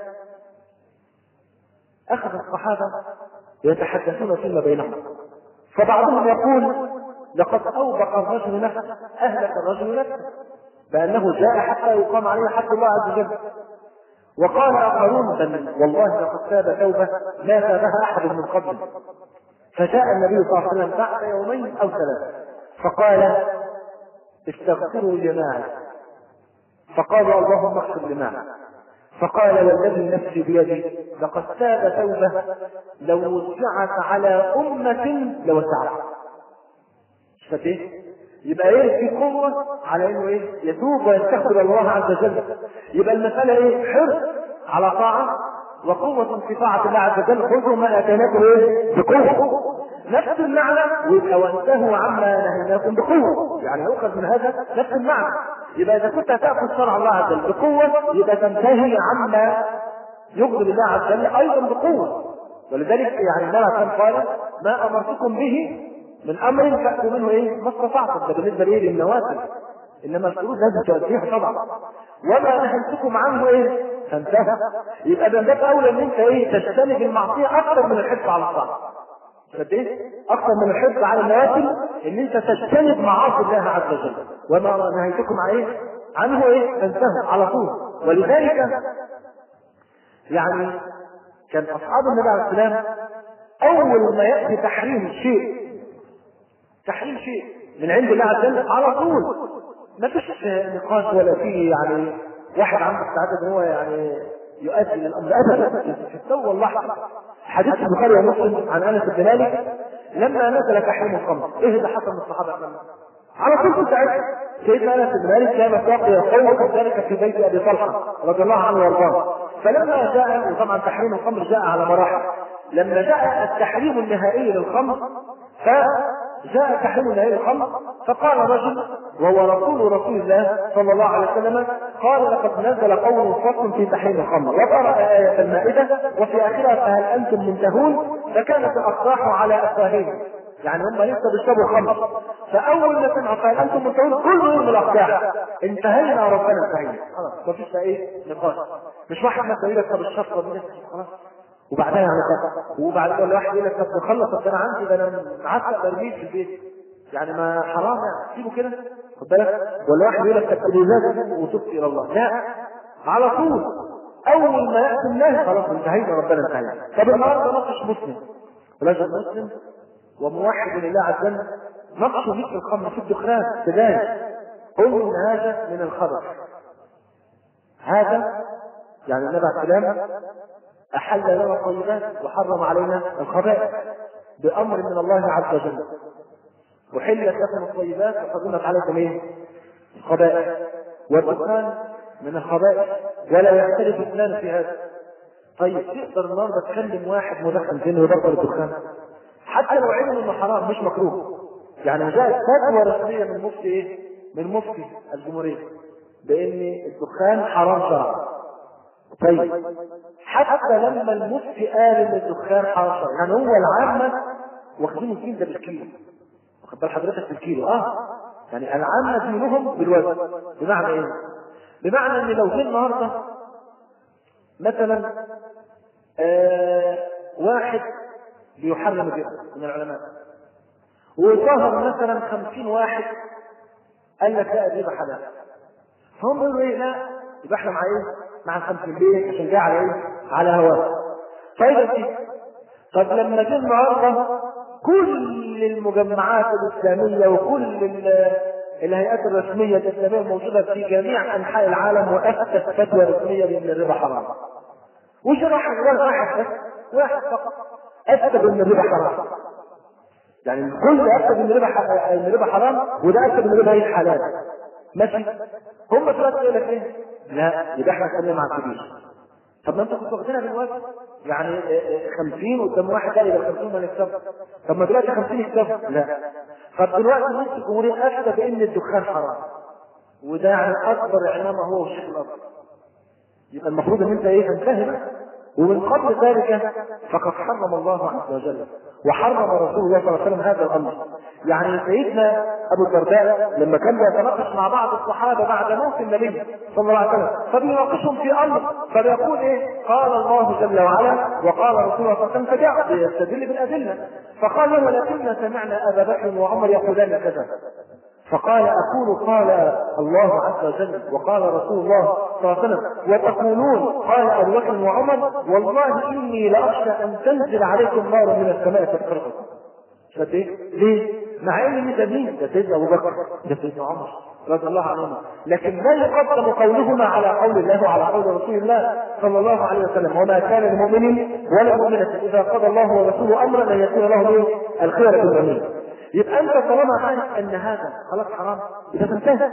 اخذ الصحابه يتحدثون فيما بينهم فبعضهم يقول لقد اوبق الرجل نفسه اهلك الرجل نفسه بانه جاء حتى يقام عليه حق الله عز وجل وقال اخرون بل والله لقد تاب توبه ما تابها احد من قبل فجاء النبي صلى الله عليه وسلم بعد يومين او ثلاثه فقال استغفروا لماعز فقالوا اللهم اغفر لماعز فقال والذي نفسي بيدي لقد تاب توبه لو وسعت على امه لوسعت شفت ايه؟ يبقى ايه في قوة على انه ايه يتوب ويستغفر الله عز وجل يبقى المسألة ايه حرص على طاعة وقوة في طاعة الله عز وجل خذوا ما اتيناكم ايه بقوة نفس المعنى يبقى وانتهوا عما نهيناكم بقوة يعني يؤخذ من هذا نفس المعنى يبقى اذا كنت هتأخذ شرع الله عز وجل بقوة يبقى تنتهي عما يغضب الله عز وجل ايضا بقوة ولذلك يعني النبي كان قال ما امرتكم به من امر فاتوا منه ايه؟ ما استطعتم ده بالنسبه لايه؟ للنوافل انما الشروط لازم تؤديها طبعا وما نهيتكم عنه ايه؟ فانتهى يبقى ده باب اولى ان انت ايه؟ تجتنب المعصيه اكثر من الحرص على الطاعه قد ايه؟ اكثر من الحرص على النوافل ان انت تجتنب معاصي الله عز وجل وما نهيتكم عن ايه؟ عنه ايه؟ فانتهى على طول ولذلك يعني كان اصحاب النبي عليه السلام اول ما ياتي تحريم شيء تحريم شيء من عند الله عز وجل على طول ما فيش نقاش ولا في يعني واحد عنده استعداد ان هو يعني يؤدي الامر ابدا في التو اللحظه حديث البخاري ومسلم عن انس بن مالك لما نزل تحريم الخمر ايه اللي حصل من الصحابه على طول كنت عارف سيدنا انس بن مالك كان ساقي القوم ذلك في بيت ابي طلحه رضي الله عنه وارضاه فلما جاء وطبعا تحريم الخمر جاء على مراحل لما جاء التحريم النهائي للخمر جاء تحريم نهي الخمر فقال رجل وهو رسول رسول الله صلى الله عليه وسلم قال لقد نزل قول فصل في تحريم الخمر وقرأ آية المائدة وفي آخرها فهل أنتم منتهون فكانت الأفراح على أفواههم يعني هم لسه بيشربوا خمر فاول ما سمعوا قال انتم منتهون كله يرمي الاقداح انتهينا ربنا انتهينا خلاص مفيش ايه نقاش مش واحد مثلا يقول لك طب الشفره دي خلاص وبعدها يعني وبعد كل واحد يقول لك طب نخلص طب ده انا عندي ده انا معسل برميل في البيت يعني ما حرام يعني سيبه كده خد بالك ولا واحد يقول لك طب لازم وتبت الى الله لا على طول اول ما ياتي النهي خلاص انتهينا ربنا انتهينا طب النهارده ناقش مسلم رجل مسلم وموحد لله عز وجل نقش مثل الخمر في الدخان سجاير قل ان هذا من الخبر هذا يعني النبي عليه السلام احل لنا الطيبات وحرم علينا الخبائث بامر من الله عز وجل وحلت لكم الطيبات وحرمت عليكم ايه؟ الخبائث والدخان من الخبائث ولا يختلف اثنان في هذا طيب تقدر النهارده تكلم واحد مدخن انه يبطل الدخان حتى لو علم انه حرام مش مكروه يعني جاءت فتوى رسميه من مفتي ايه؟ من مفتي الجمهوريه بان الدخان حرام شرعا طيب حتى لما المفتي قال ان الدخان حرام شرعا يعني هو العامه واخدين الدين ده بالكيلو واخد بال حضرتك بالكيلو اه يعني العامه دينهم بالوزن بمعنى ايه؟ بمعنى ان لو جه النهارده مثلا آه واحد بيحرم الربا من العلماء وظهر مثلا خمسين واحد قال لك لا الربا حلال فهم يقولوا ايه لا يبقى احنا مع ايه؟ مع الخمسين ليه؟ عشان جاي على ايه؟ على هواه طيب يا سيدي طب لما جه النهارده كل المجمعات الاسلاميه وكل الهيئات الرسميه الاسلاميه الموجوده في جميع انحاء العالم وافتت فتوى رسميه بان الربا حرام وش راح واحد بس واحد فقط اثبت ان الربا حرام يعني الكل اثبت ان الربا ان الربا حرام وده اثبت ان الربا هي حلال ماشي هم دلوقتي يقول لك ايه؟ لا يبقى احنا نتكلم مع الكبير طب ما انت كنت واخدينها بالوزن يعني 50 قدام واحد قال يبقى 50 ما نكسب طب ما دلوقتي 50 يكسب لا طب دلوقتي نص الجمهوريه افتى بان الدخان حرام وده يعني اكبر اعلامه هو الشيخ الاكبر يبقى المفروض ان انت ايه تنتهي ومن قبل ذلك فقد حرم الله عز وجل وحرم رسول الله صلى الله عليه وسلم هذا الامر يعني سيدنا ابو الدرداء لما كان يتناقش مع بعض الصحابه بعد موت النبي صلى الله عليه وسلم فبيناقشهم في امر فبيقول ايه قال الله جل وعلا وقال رسول الله صلى الله عليه وسلم فجاء يستدل بالادله فقال له ولكننا سمعنا ابا بكر وعمر يقولان كذا فقال أقول قال الله عز وجل وقال رسول الله صلى الله عليه وسلم وتقولون قال أبو بكر وعمر والله إني لأخشى أن تنزل عليكم نار من السماء تحرقكم شفت ايه؟ ليه؟ مع ان ده مين؟ ده سيدنا ابو بكر ده سيدنا عمر رضي الله عنهما لكن لا يقدم قولهما على قول الله وعلى قول رسول الله صلى الله عليه وسلم وما كان لمؤمن ولا مؤمنة إذا قضى الله ورسوله أمرا أن يكون لهم ايه؟ الخيرة الأمين يبقى انت طالما عارف ان هذا خلاص حرام يبقى تنتهي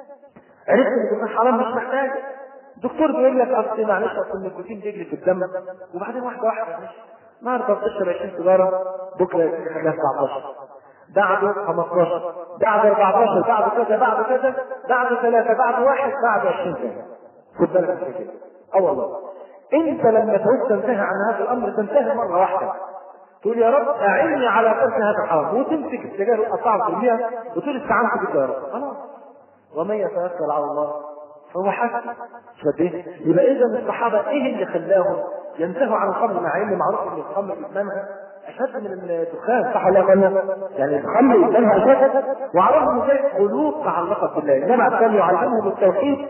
عرفت ان حرام مش محتاج دكتور بيقول لك اصل معلش اصل النيكوتين بيجري في الدم وبعدين واحده واحده معلش النهارده بتشرب 20 سيجاره بكره خليها 19 بعده 15 بعد 14 بعد كذا بعد كذا بعد ثلاثه بعد واحد بعد 20 سنه خد بالك من كده اه والله انت لما تعوز تنتهي عن هذا الامر تنتهي مره واحده تقول يا رب اعني على ترك هذا الحرام وتمسك السجاير وتقطعها في المياه وتقول استعنت بك يا رب خلاص ومن يتوكل على الله فهو حسن شد يبقى اذا الصحابه ايه اللي خلاهم ينتهوا عن الخمر مع ان معروف ان الخمر ادمانها اشد من الدخان صح ولا لا يعني الخمر ادمانها اشد وعرفهم ازاي قلوب تعلقت بالله انما كان يعلمهم التوحيد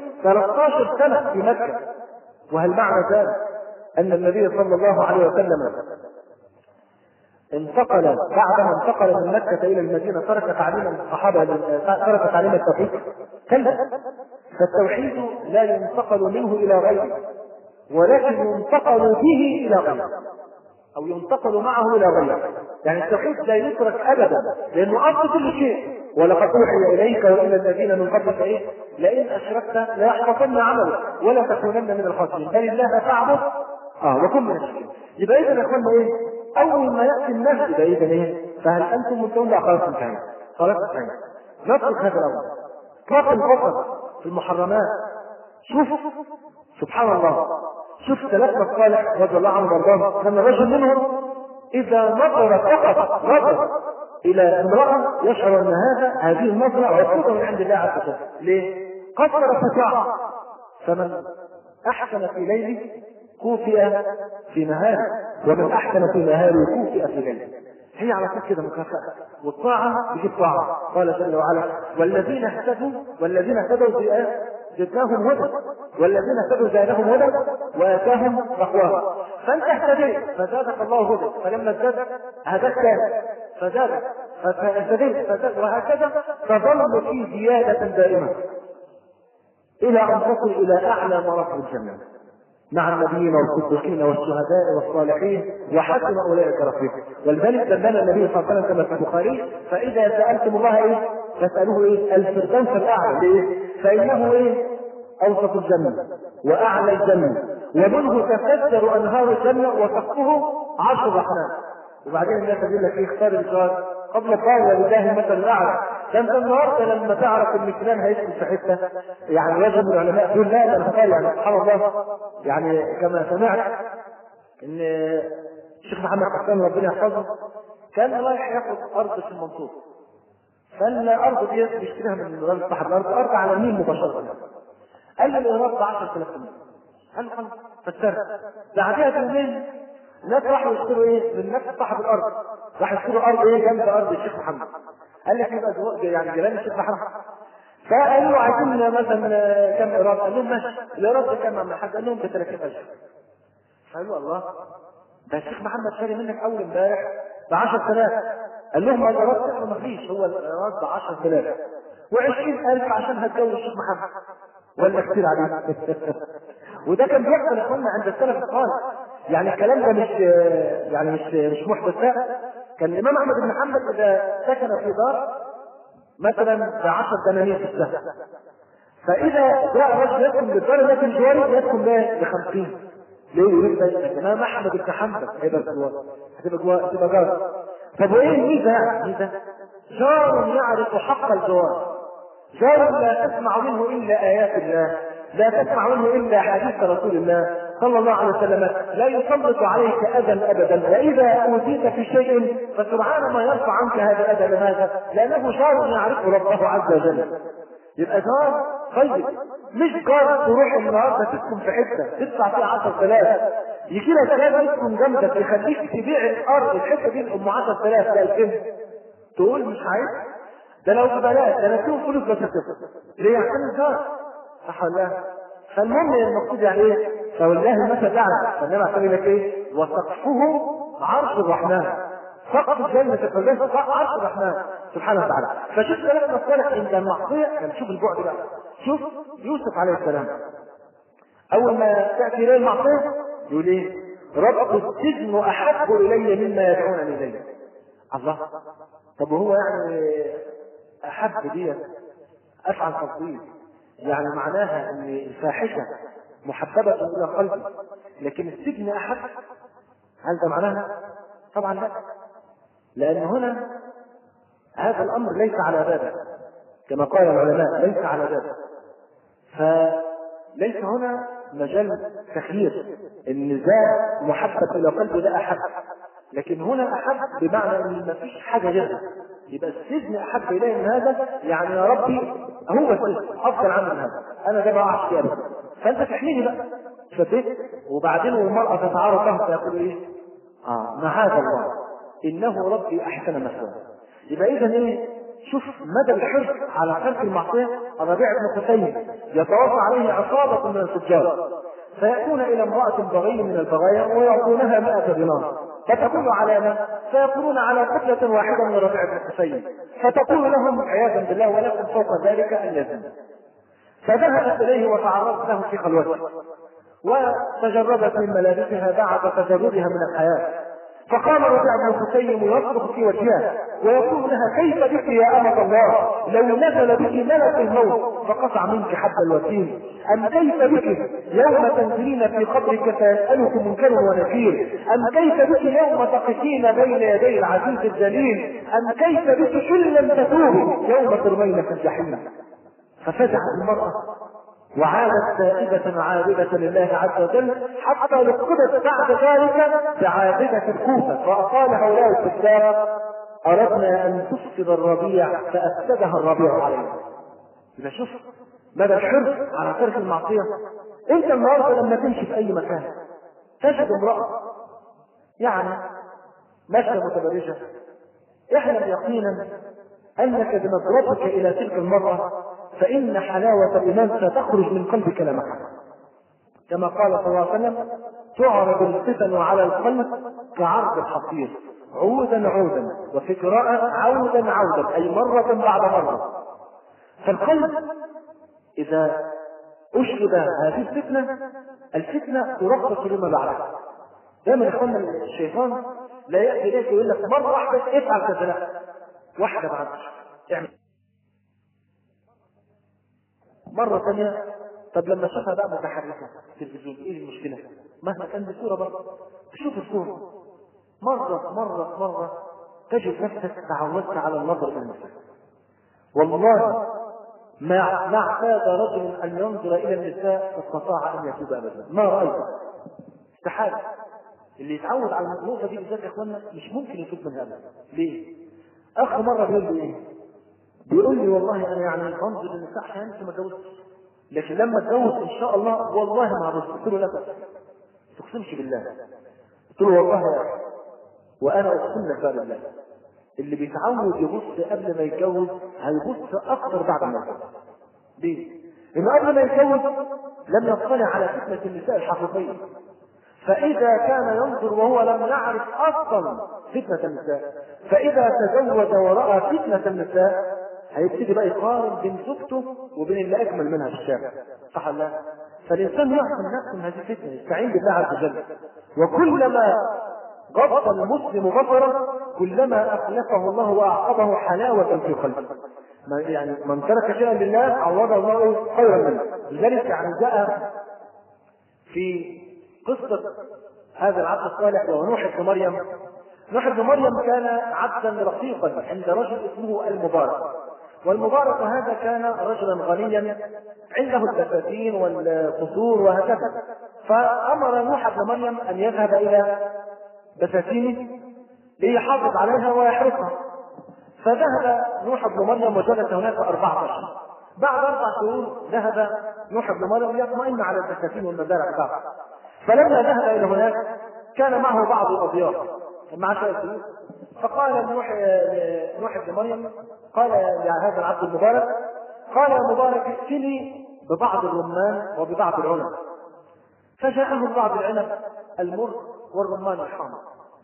13 سنه في مكه وهل معنى ذلك ان النبي صلى الله عليه وسلم انتقل بعدما انتقل من مكة إلى المدينة ترك تعليم الصحابة ترك تعليم التوحيد كلا فالتوحيد لا ينتقل منه إلى غيره ولكن ينتقل به إلى غيره أو ينتقل معه إلى غيره يعني التوحيد لا يترك أبدا لأنه أصل كل شيء ولقد أوحي إليك وإلى الذين من قبلك إيه لئن أشركت ليحبطن عملك ولا تكونن من الخاسرين بل الله فاعبد اه وكن من الشركين يبقى إذا يا إخوانا إيه أول ما يأتي النهي يبقى إذا إيه فهل انتم منتهون لا خلاص انتهينا خلاص انتهينا نترك هذا الامر اطلاق الفقر في المحرمات شوف سبحان الله شوف ثلاثة صالح رضي الله عنه وارضاه كان رجل منهم إذا نظر فقط نظر إلى امرأة يشعر أن هذا هذه النظرة عقوبة من عند الله عز وجل ليه؟ قصر فتاة فمن أحسن في ليله كوفئ في نهاره ومن أحسن في نهاره كوفئ في ليله هي على طول كده مكافأة والطاعة بيجيب طاعة قال جل وعلا والذين اهتدوا والذين اهتدوا في آية زدناهم هدى والذين اهتدوا زادهم هدى واتاهم تقواهم فانت اهتديت فزادك الله هدى فلما ازداد هداك ثاني فزادك فاهتديت فزاد وهكذا تظل في زيادة دائمة إلى أن تصل إلى أعلى مراتب الجنة مع النبيين والصديقين والشهداء والصالحين وحسن اولئك رفيقا ولذلك دلنا النبي صلى الله عليه وسلم كما في البخاري فاذا سالتم الله ايه فاسالوه ايه الفردوس الاعلى ليه فانه ايه اوسط الجنه واعلى الجنه ومنه تفجر انهار الجنه وسقفه عرش الرحمن وبعدين الناس يقول لك ايه اختار الجار قبل قال ولله المثل الاعلى ده انت النهارده لما تعرف ان فلان هيسكن في حته يعني يجب العلماء يقول لا ده اختار يعني سبحان الله يعني كما سمعت ان الشيخ محمد حسان ربنا يحفظه كان رايح ياخد ارض في المنصور فالارض دي بيشتريها من راجل صاحب الارض ارض على النيل مباشره قال لي الايراد ب 10000 جنيه قال له خلاص فاشترى بعدها بيومين الناس راحوا يشتروا ايه من نفس صاحب الارض راح يشتروا ارض ايه جنب ارض الشيخ محمد قال لك يبقى زو- يعني جيران الشيخ محمد فقالوا له عايزين مثلا كم ايراد قال لهم ماشي الايراد ده كام من حد قال لهم ب 30000 قالوا الله ده الشيخ محمد شاري منك اول امبارح ب 10000 قال لهم الايراد سعره ما فيش هو الايراد ب 10000 و20000 عشان هتجوز الشيخ محمد ولا كتير عليه وده كان بيحصل يا اخوانا عند السلف الصالح يعني الكلام ده مش يعني مش مش محدثات كان الامام احمد بن حنبل اذا سكن في دار مثلا ب 10 دنانير في السنه فاذا جاء رجل يسكن بالدار التي بجواره يسكن ب 50 ليه يقول لك الامام احمد بن حنبل هيبقى جوار هتبقى جوار هتبقى جار طب وايه الميزه يعني الميزه؟ جار يعرف حق الجوار جار لا تسمع منه الا ايات الله لا تسمع منه الا حديث رسول الله صلى الله عليه وسلم لا يسلط عليك اذى ابدا واذا اوتيت في شيء فسبحان ما يرفع عنك هذا الاذى لماذا؟ لانه جار يعرف ربه عز وجل يبقى جار طيب مش جار تروح النهارده تسكن في حته تدفع فيها 10000 يجي لك كلام يسكن جنبك يخليك تبيع الارض الحته دي ام 10000 ب 2000 تقول مش عايز ده لو ببلاش ده انا فيهم فلوس بس هتصرف ليه عشان الجار صح ولا لا؟ فالمهم المقصود يعني ايه؟ فولله المثل الاعلى فالنبي عليه لك ايه؟ وسقفه عرش الرحمن سقف الجنة الفردوس سقف عرش الرحمن سبحانه وتعالى فشوف كلام الصالح عند المعصية يعني شوف البعد بقى شوف يوسف عليه السلام أول ما تأتي إليه المعصية يقول إيه؟ رب السجن أحب إلي مما يدعونني إليه الله طب وهو يعني أحب دي أفعل تفضيل يعني معناها أن الفاحشة محببة إلى قلبي لكن السجن أحب هل ده معناها؟ طبعا لا لأن هنا هذا الأمر ليس على بابه كما قال العلماء ليس على بابه فليس هنا مجال تخيير ان ذا محبب الى قلبه ده احب لكن هنا احب بمعنى ان ما فيش حاجه غيرها يبقى السجن احب الي من هذا يعني يا ربي هو السجن افضل عنه من هذا انا ده ما اعرفش فيه فانت تحميني بقى شفت وبعدين والمراه تتعارض له فيقول ايه اه معاذ الله انه ربي احسن مثواه يبقى اذا ايه شوف مدى الحرص على ترك المعصيه الربيع بن حسين يتوافى عليه عصابه من التجار فياتون الى امراه بغي من البغايا ويعطونها 100 دينار فتقول علامة فيقولون على قتلة واحدة من ربيع بن حسين فتقول لهم عياذا بالله ولكم فوق ذلك أن يزن فذهبت إليه وتعرضت له في خلوته وتجردت من ملابسها بعد تجردها من الحياة فقام ربيع بن حسين يصرخ في وجهها ويقول لها كيف بك يا أمة الله لو نزل بك ملك الموت فقطع منك حب الوتين أم كيف بك يوم تنزلين في قبرك فيسألك منكر ونكير أم كيف بك يوم تقفين بين يدي العزيز الجليل أم كيف بك إن لم تتوبي يوم ترمين في الجحيم ففزعت المرأة وعادت تائبة عابدة لله عز وجل حتى لقبت بعد ذلك بعابدة الكوفة فأقال هؤلاء الكتاب أردنا أن تفسد الربيع فأفسدها الربيع علينا إذا شوف مدى الحرص على ترك المعصية أنت النهارده لما تمشي في أي مكان تجد امرأة يعني ماشية متبرجة احلم يقينا أنك بنظرتك إلى تلك المرأة فإن حلاوة الإيمان ستخرج من قلبك لا محالة كما قال صلى الله عليه وسلم تعرض الفتن على القلب كعرض الحصير عودا عودا وفي قراءة عودا عودا أي مرة بعد مرة فالقلب إذا أشرب هذه الفتنة الفتنة ترقص لما بعدها دائما إخواننا الشيطان لا يأتي إليك ويقول لك مرة واحدة افعل كذا لا واحدة بعد اعمل مرة ثانية طب لما شافها بقى متحركة في التلفزيون ايه المشكلة؟ مهما كان بصورة برضه تشوف الصورة مرة مرة مرة تجد نفسك تعودت على النظر إلى النساء والله ما ما اعتاد رجل أن ينظر إلى النساء استطاع أن يتوب أبدا ما رأيته استحالة اللي يتعود على النقطة دي بالذات يا إخوانا مش ممكن يتوب منها أبدا ليه؟ أخ مرة بيقول لي إيه؟ بيقول لي والله انا يعني بنظر للنساء عشان لسه ما اتجوزتش لكن لما اتجوز ان شاء الله والله ما هبص قلت له لا تقسمش بالله قلت له والله يا أخي وانا اقسم لك بقى بالله اللي بيتعود يبص قبل ما يتجوز هيبص اكثر بعد ما يتجوز ليه؟ لانه قبل ما يتجوز لم يطلع على فتنه النساء الحقيقيه فإذا كان ينظر وهو لم يعرف أصلا فتنة النساء فإذا تزوج ورأى فتنة النساء هيبتدي بقى يقارن بين زوجته وبين اللي أجمل منها في الشارع صح ولا لا؟ فالإنسان يحسن نفسه من هذه الفتنة يستعين بالله عز وجل وكلما غض المسلم بصره كلما أخلفه الله وأعقبه حلاوة في قلبه يعني من ترك شيئا لله عوضه الله خيرا منه لذلك يعني جاء في قصة هذا العبد الصالح وهو نوح بن مريم نوح بن مريم كان عبدا رقيقا عند رجل اسمه المبارك والمبارك هذا كان رجلا غنيا عنده البساتين والقصور وهكذا فامر نوح بن مريم ان يذهب الى بساتينه ليحافظ عليها ويحرسها فذهب نوح بن مريم وجلس هناك أربعة أشهر بعد أربع شهور ذهب نوح بن مريم ليطمئن على البساتين والمزارع بتاعته فلما ذهب الى هناك كان معه بعض الاضياف مع شويه فلوس فقال نوح نوح بن مريم قال يا هذا العبد المبارك قال يا مبارك ائتني ببعض الرمان وببعض العنب فجاءه بعض العنب المر والرمان الحامض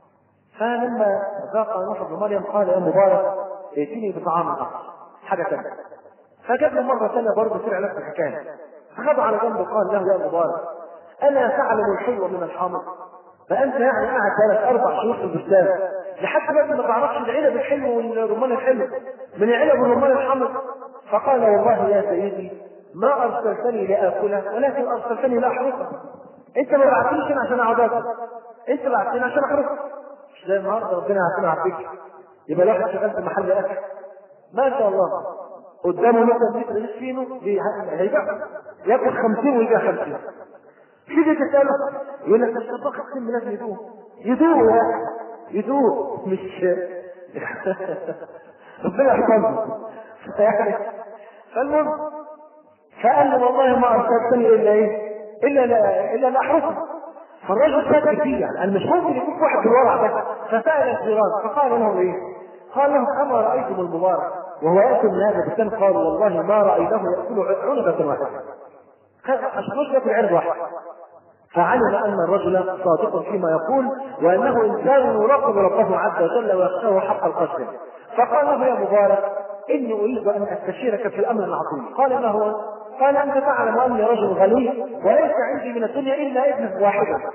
فلما ذاق نوح بن مريم قال يا مبارك ائتني بطعام اخر حاجه ثانيه فجاب له مره ثانيه برضه سرع نفس الحكايه فخذ على جنبه قال له يا مبارك ألا تعلم الحلو من الحامض فأنت يعني قاعد ثلاث أربع شهور في البستان لحد ما ما تعرفش العنب الحلو والرمان الحلو من العنب والرمان الحمض فقال والله يا سيدي ما أرسلتني لآكله ولكن أرسلتني لأحرقه أنت ما بعتنيش أنا عشان أقعد آكل أنت بعتني عشان أحرقه مش زي النهارده ربنا يعافينا ويعافيك يبقى الواحد شغال في محل أكل ما شاء الله قدامه مثلا لتر ريش فينو هيبيع ياكل 50 ويبيع 50 تيجي تسأله يقول لك الطباخ السم لازم يدوه يدوه يا يدوه مش ربنا يحفظه يعني فالمهم فقال له والله ما ارسلتني الا ايه؟ الا لا الا لاحرسه فالرجل سكت فيه يعني قال مش ممكن يكون واحد بالورع ده فسال الجيران فقال له ايه؟ قال له اما رايتم المبارك وهو ياكل من هذا البستان قالوا والله ما رايناه ياكل عنبه واحده عشان ياكل عنب واحد فعلم ان الرجل صادق فيما يقول وانه انسان يراقب ربه عز وجل ويخشاه حق القصر فقال له يا مبارك اني اريد ان استشيرك في الامر العظيم قال ما هو؟ قال انت تعلم اني رجل غني وليس عندي من الدنيا الا ابنه واحده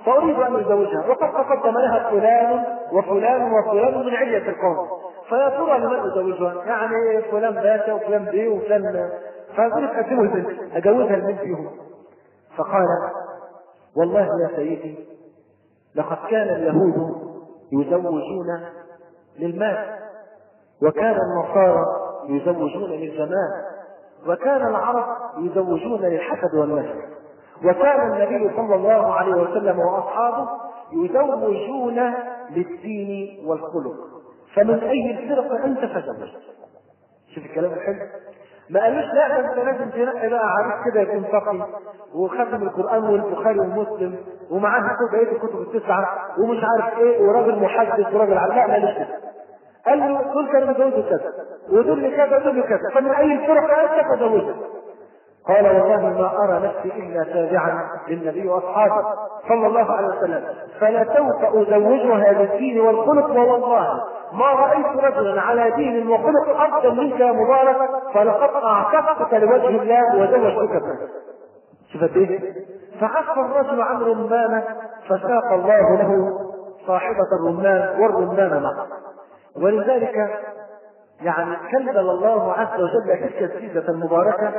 فأريد أن أزوجها وقد تقدم لها فلان وفلان وفلان من علية القوم فيا ترى لمن أزوجها؟ يعني فلان باشا وفلان بيه وفلان فأقول تقدموا البنت أجوزها البنت فيهم فقال والله يا سيدي لقد كان اليهود يزوجون للمال وكان النصارى يزوجون للزمان وكان العرب يزوجون للحسد والنسل وكان النبي صلى الله عليه وسلم واصحابه يزوجون للدين والخلق فمن اي الفرق انت فزوج شوف الكلام الحلو ما قالوش لا ده انت لازم تنقي بقى عريس كده يكون فقي وختم القران والبخاري ومسلم ومعاه كتب بقيه الكتب التسعه ومش عارف ايه وراجل محدث وراجل عارف لا مالوش كده قال له دول كانوا بيتجوزوا كذا ودول كذا ودول كذا فمن اي الفرق انت تزوجها قال والله ما ارى نفسي الا تابعا للنبي واصحابه صلى الله عليه وسلم فلسوف ازوجها بالدين والخلق ووالله ما رايت رجلا على دين وخلق افضل منك يا مبارك فلقد اعتقتك لوجه الله وزوجتك به شفت ايه؟ فعف الرجل عن رمانه فساق الله له صاحبة الرمان والرمان معه ولذلك يعني كلل الله عز وجل تلك السيدة المباركة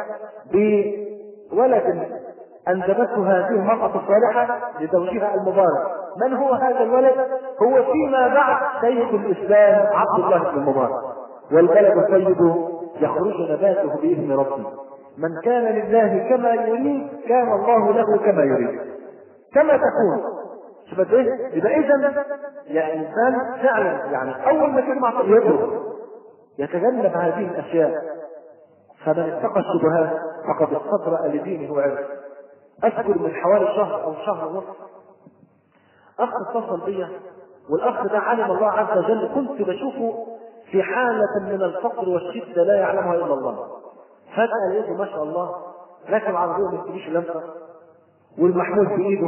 بولد أنجبته هذه المرأة الصالحة لزوجها المبارك من هو هذا الولد؟ هو فيما بعد سيد الإسلام عبد الله بن المبارك والبلد الطيب يخرج نباته بإذن ربه من كان لله كما يريد كان الله له كما يريد كما تكون شفت ايه؟ يبقى اذا يا انسان فعلا يعني اول ما تسمع يضرب يتجنب هذه الاشياء فمن اتقى الشبهات فقد استبرأ لدينه وعرضه اذكر من حوالي شهر او شهر ونصف اخ اتصل بي والاخ ده علم الله عز وجل كنت بشوفه في حالة من الفقر والشدة لا يعلمها الا الله فجأة لقيته ما شاء الله راكب عربية ما تجيش لمسة والمحمول في ايده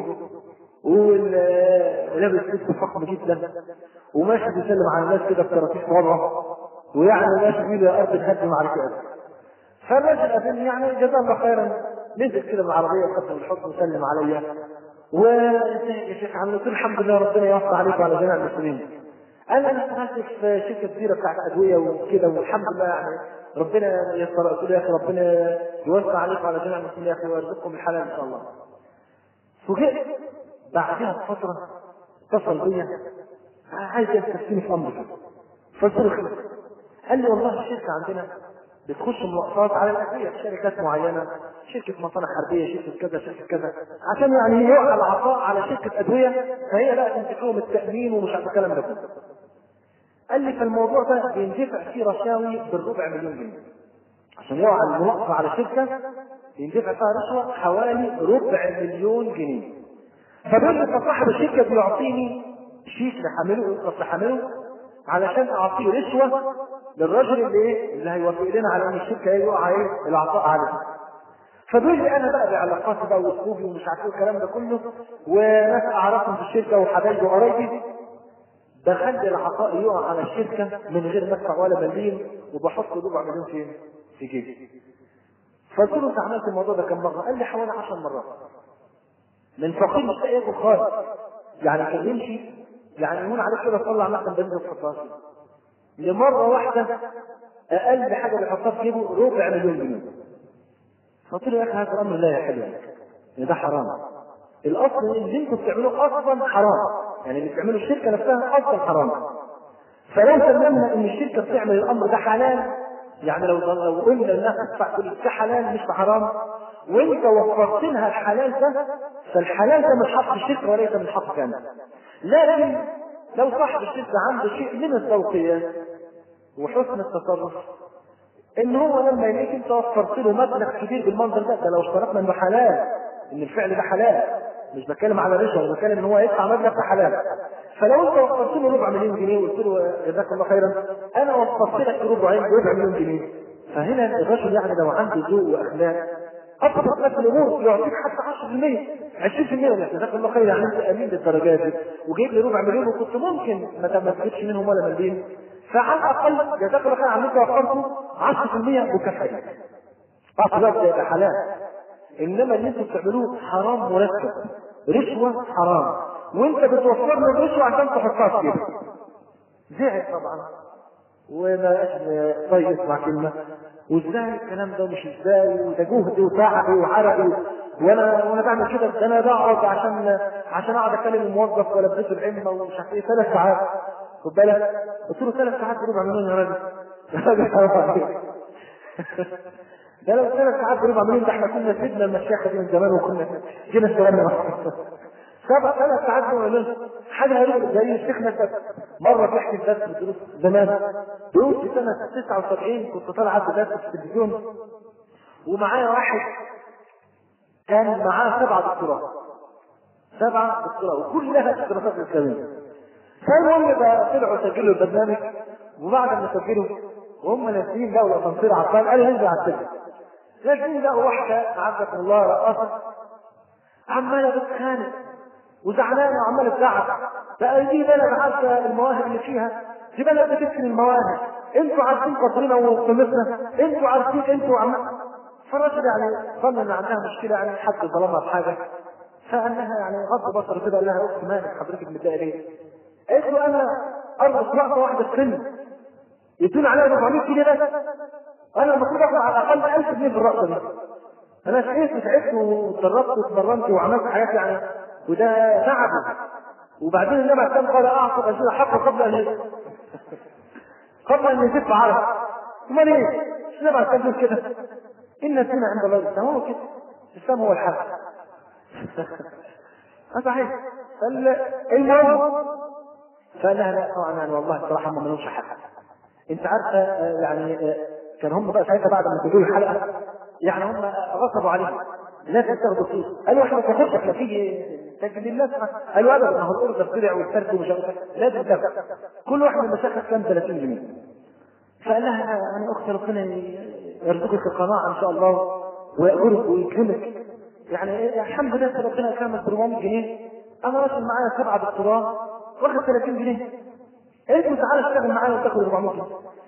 ولابس لبس فخم جدا وماشي بيسلم على الناس كده بكراتيس وضعه ويعني ماشي بيه يا ارض تهدم على كده فالراجل اذن يعني جزاه الله خيرا نزل كده من العربيه وقدم الحكم وسلم عليا وازيك يا شيخ عم قلت الحمد لله ربنا يوفق عليك وعلى جميع المسلمين انا انا اشتغلت في شركه كبيره بتاعت ادويه وكده والحمد لله يعني ربنا يسر قلت له يا اخي ربنا يوسع عليك وعلى جميع المسلمين يا اخي ويرزقكم الحلال ان شاء الله فوجئت بعدها بفتره اتصل بيا عايز يستفتيني في امر فقلت له خير قال لي والله الشركه عندنا بتخش مناقصات على الادويه في شركات معينه شركه مصانع حربيه شركه كذا شركه كذا عشان يعني يقع العطاء على شركه ادويه فهي لا تمسك لهم التامين ومش عارف الكلام ده كله قال لي فالموضوع ده بيندفع فيه رشاوي بالربع مليون جنيه عشان يقع المناقصه على شركه يندفع فيها رشوه حوالي ربع مليون جنيه فبيقول لي صاحب الشركه بيعطيني شيك لحامله لحامله علشان اعطيه رشوه للراجل اللي ايه اللي هيوافق لنا على ان الشركه ايه يقع ايه العطاء عليه فبيقول لي انا بقى بعلاقاتي بقى واسلوبي ومش عارف ايه الكلام ده كله وناس اعرفهم في الشركه وحبايبي وقرايبي بخلي العطاء يقع على الشركه من غير ما ادفع ولا مليم وبحط ربع مليون فين؟ في جيبي. فقلت له انت عملت الموضوع ده كم مره؟ قال لي حوالي 10 مرات. من فقير مش لاقي ياكل خالص. يعني كان يمشي يعني يهون عليك كده تطلع مثلا بنزل تحطها لمره واحده اقل حاجه بيحطها في جيبه ربع مليون جنيه. فقلت له يا اخي هذا الامر لا يحل يعني ده حرام. الاصل اللي انتم بتعملوه اصلا حرام. يعني اللي بتعمله الشركه نفسها اصلا حرام. فلو سلمنا ان الشركه بتعمل الامر ده حلال يعني لو لو قلنا انها تدفع كل ده حلال مش حرام وانت وفرت لها الحلال ده فالحلال ده من حق الشركه وليس من حقك انت. لكن لو صاحب الشركه عنده شيء من الذوقيات وحسن التصرف ان هو لما يلاقيك انت وفرت له مبلغ كبير بالمنظر ده ده لو اشترطنا انه حلال ان الفعل ده حلال مش بتكلم على رشوه بتكلم ان هو يدفع مبلغ ده حلال فلو انت وفرت له ربع مليون جنيه وقلت له جزاك الله خيرا انا وفرت لك ربعين ربع مليون جنيه فهنا الرجل يعني لو عنده ذوق واخلاق ابسط لك الامور يعطيك حتى 10% 20% يعني جزاك الله خير يعني انت امين للدرجات دي وجايب لي ربع مليون وكنت ممكن ما تمسكش منهم ولا مليون فعلى الاقل جزاك الله خير عن انت وفرته 10% مكافاه اصلا ده حلال انما اللي انتم بتعملوه حرام مركب رشوة حرام وانت بتوفر له الرشوة عشان تحطها في جيبك زعل طبعا وما بقاش طيب يسمع كلمة وازاي الكلام ده مش ازاي وده جهدي وتعبي وعرقي وانا وانا بعمل كده ده انا بقعد عشان عشان اقعد اكلم الموظف والبسه العمه ومش عارف ايه ثلاث ساعات خد بالك قلت له ثلاث ساعات بربع مليون يا راجل يا راجل حرام عليك ده لو ثلاث ساعات بربع مليون ده احنا كنا سيبنا المشيخه دي من زمان وكنا جينا اشتغلنا سبع ثلاث ساعات بربع مليون حاجه غريبه زي الشيخ نفسه مره بيحكي في درس في الدروس زمان بيقول في سنه 79 كنت طالع عندي درس في التلفزيون ومعايا واحد كان معاه سبعة دكتوراه سبعة دكتوراه وكلها في الدراسات الإسلامية فالمهم بقى طلعوا سجلوا البرنامج وبعد ما سجلوا وهم نازلين لقوا الاسانسير عطال قالوا ننزل على السجن نازلين لقوا واحدة عزكم الله رقاصة عمالة بتخانق وزعلانة وعمالة تزعق بقى دي بلد عارفة المواهب اللي فيها دي بلد بتدفن المواهب انتوا عارفين قصرنا وقيمتنا انتوا عارفين انتوا عم فالراجل يعني ظن ان عندها مشكله يعني حد ظلمها بحاجه فانها يعني غض بصر كده قال لها يا اختي مالك حضرتك متضايقه ليه؟ قالت له انا اربط رقبه واحده في سن يدون عليها 400 جنيه بس انا المفروض اخد على الاقل 1000 جنيه في الرقبه دي انا شقيت وتعبت واتدربت واتمرنت وعملت حاجات يعني وده تعب وبعدين النبي عليه الصلاه قال اعصب اشياء حقه قبل ان قبل ان يزف عرض امال ايه؟ النبي عليه الصلاه كده ان الدين عند الله الاسلام هو كده الاسلام هو الحق صحيح المهم فقال لها لا طبعا يعني والله الصراحه هم مالهمش حق انت عارفه يعني كان هم بقى ساعتها بعد ما تقولوا الحلقه يعني هم غصبوا عليهم لازم تاخدوا فلوس قالوا احنا ما تاخدش احنا تيجي تجد الناس قالوا ابدا ما هو الاوردر طلع والسرد ومش عارف لازم تاخد كل واحد من المشايخ كان 30 جنيه فقال لها يعني اختي ربنا يرزقك القناعه ان شاء الله ويأجرك ويكرمك يعني الحمد لله ربنا كرمك ب 400 جنيه انا راجل معايا سبعه دكتوراه واخد 30 جنيه قلت له تعالى اشتغل معايا وتاخد 400 جنيه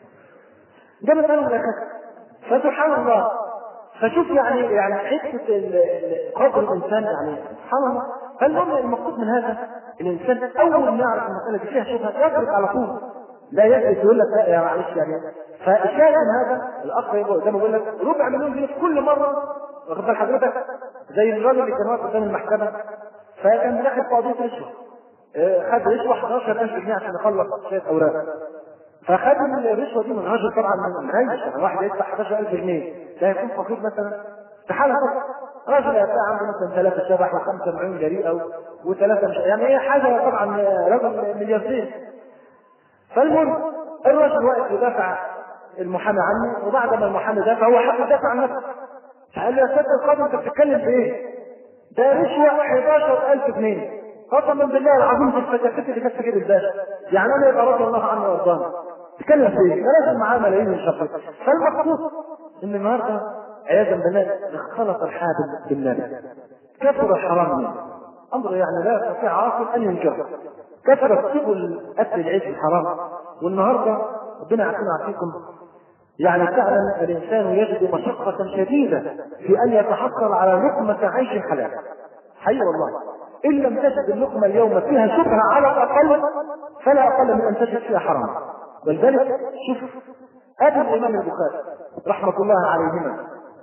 جابت انا ولا فسبحان الله فشوف يعني يعني حته قدر الانسان يعني سبحان الله فالمهم المقصود من هذا الانسان اول ما يعرف المساله دي فيها شبهه يترك على طول لا يجلس يقول لك لا يا معلش يعني فالشاهد من هذا الاخ يقول زي ما بقول لك ربع مليون جنيه في كل مره واخد بال حضرتك زي الراجل اللي كان واقف قدام المحكمه فكان داخل قضيه رشوه خد رشوه 11000 جنيه عشان يخلص شويه اوراق فخد الرشوه دي من راجل طبعا من عايش يعني واحد يدفع 11000 جنيه ده يكون فقير مثلا استحاله راجل هتلاقي عنده مثلا ثلاثه شبح وخمسه معين جريئه وثلاثه مش يعني هي حاجه طبعا رجل ملياردير فالمهم الرجل واقف يدافع المحامي عنه وبعد ما المحامي دافع هو حب يدافع عن نفسه قال له يا سيد القاضي انت بتتكلم في ايه؟ ده رشوه 11000 جنيه قسما بالله العظيم في الفتافيت اللي كانت في جيب الباشا يعني انا يبقى رضي الله عنه وارضاه تتكلم في ايه؟ ده لازم معاه ملايين من شخص فالمقصود ان النهارده عياذا بالله اختلط الحابل بالنار كثر الحرام منه امر يعني لا يستطيع عاقل ان ينكره كثرت سبل اكل العيش الحرام والنهارده ربنا يعافينا ويعافيكم يعني فعلا الانسان يجد مشقة شديدة في ان يتحصل على لقمة عيش حلال حي والله ان لم تجد اللقمة اليوم فيها شبهة على الاقل فلا اقل من ان تجد فيها حرام ولذلك شوف ابي الامام البخاري رحمة الله عليهما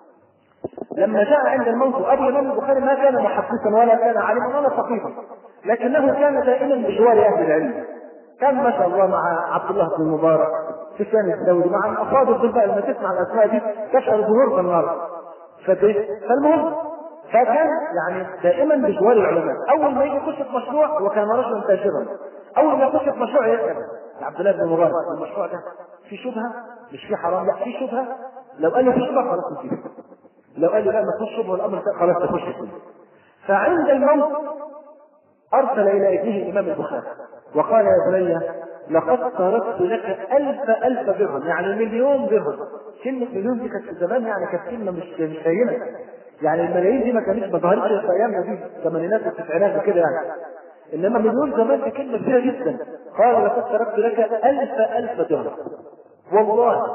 لما جاء عند الموت ابو الامام البخاري ما كان محدثا ولا كان عالما ولا فقيها لكنه كان دائما بجوار اهل العلم كان ما شاء الله مع عبد الله بن المبارك سفيان الثوري مع الافاضل دول بقى لما تسمع الاسماء دي تشعر ظهور في النار فالمهم فكان يعني دائما بجوار العلماء اول ما يجي يخش في مشروع وكان رجلا تاجرا اول ما يخش في مشروع يسال عبد الله بن المبارك المشروع ده في شبهه مش في حرام لا في شبهه لو قال لي في شبهه خلاص نسيبه لو قال لي لا ما فيش شبهه الامر خلاص تخش فيه فعند الموت ارسل الى ابنه الامام البخاري وقال يا بني لقد تركت لك ألف ألف درهم يعني مليون درهم كلمة مليون دي كانت زمان يعني كانت كلمة مش مش هينة يعني الملايين دي ما كانتش ما ظهرتش في أيامنا دي الثمانينات والتسعينات وكده يعني إنما مليون زمان دي كلمة كبيرة جدا قال لقد تركت لك ألف ألف درهم والله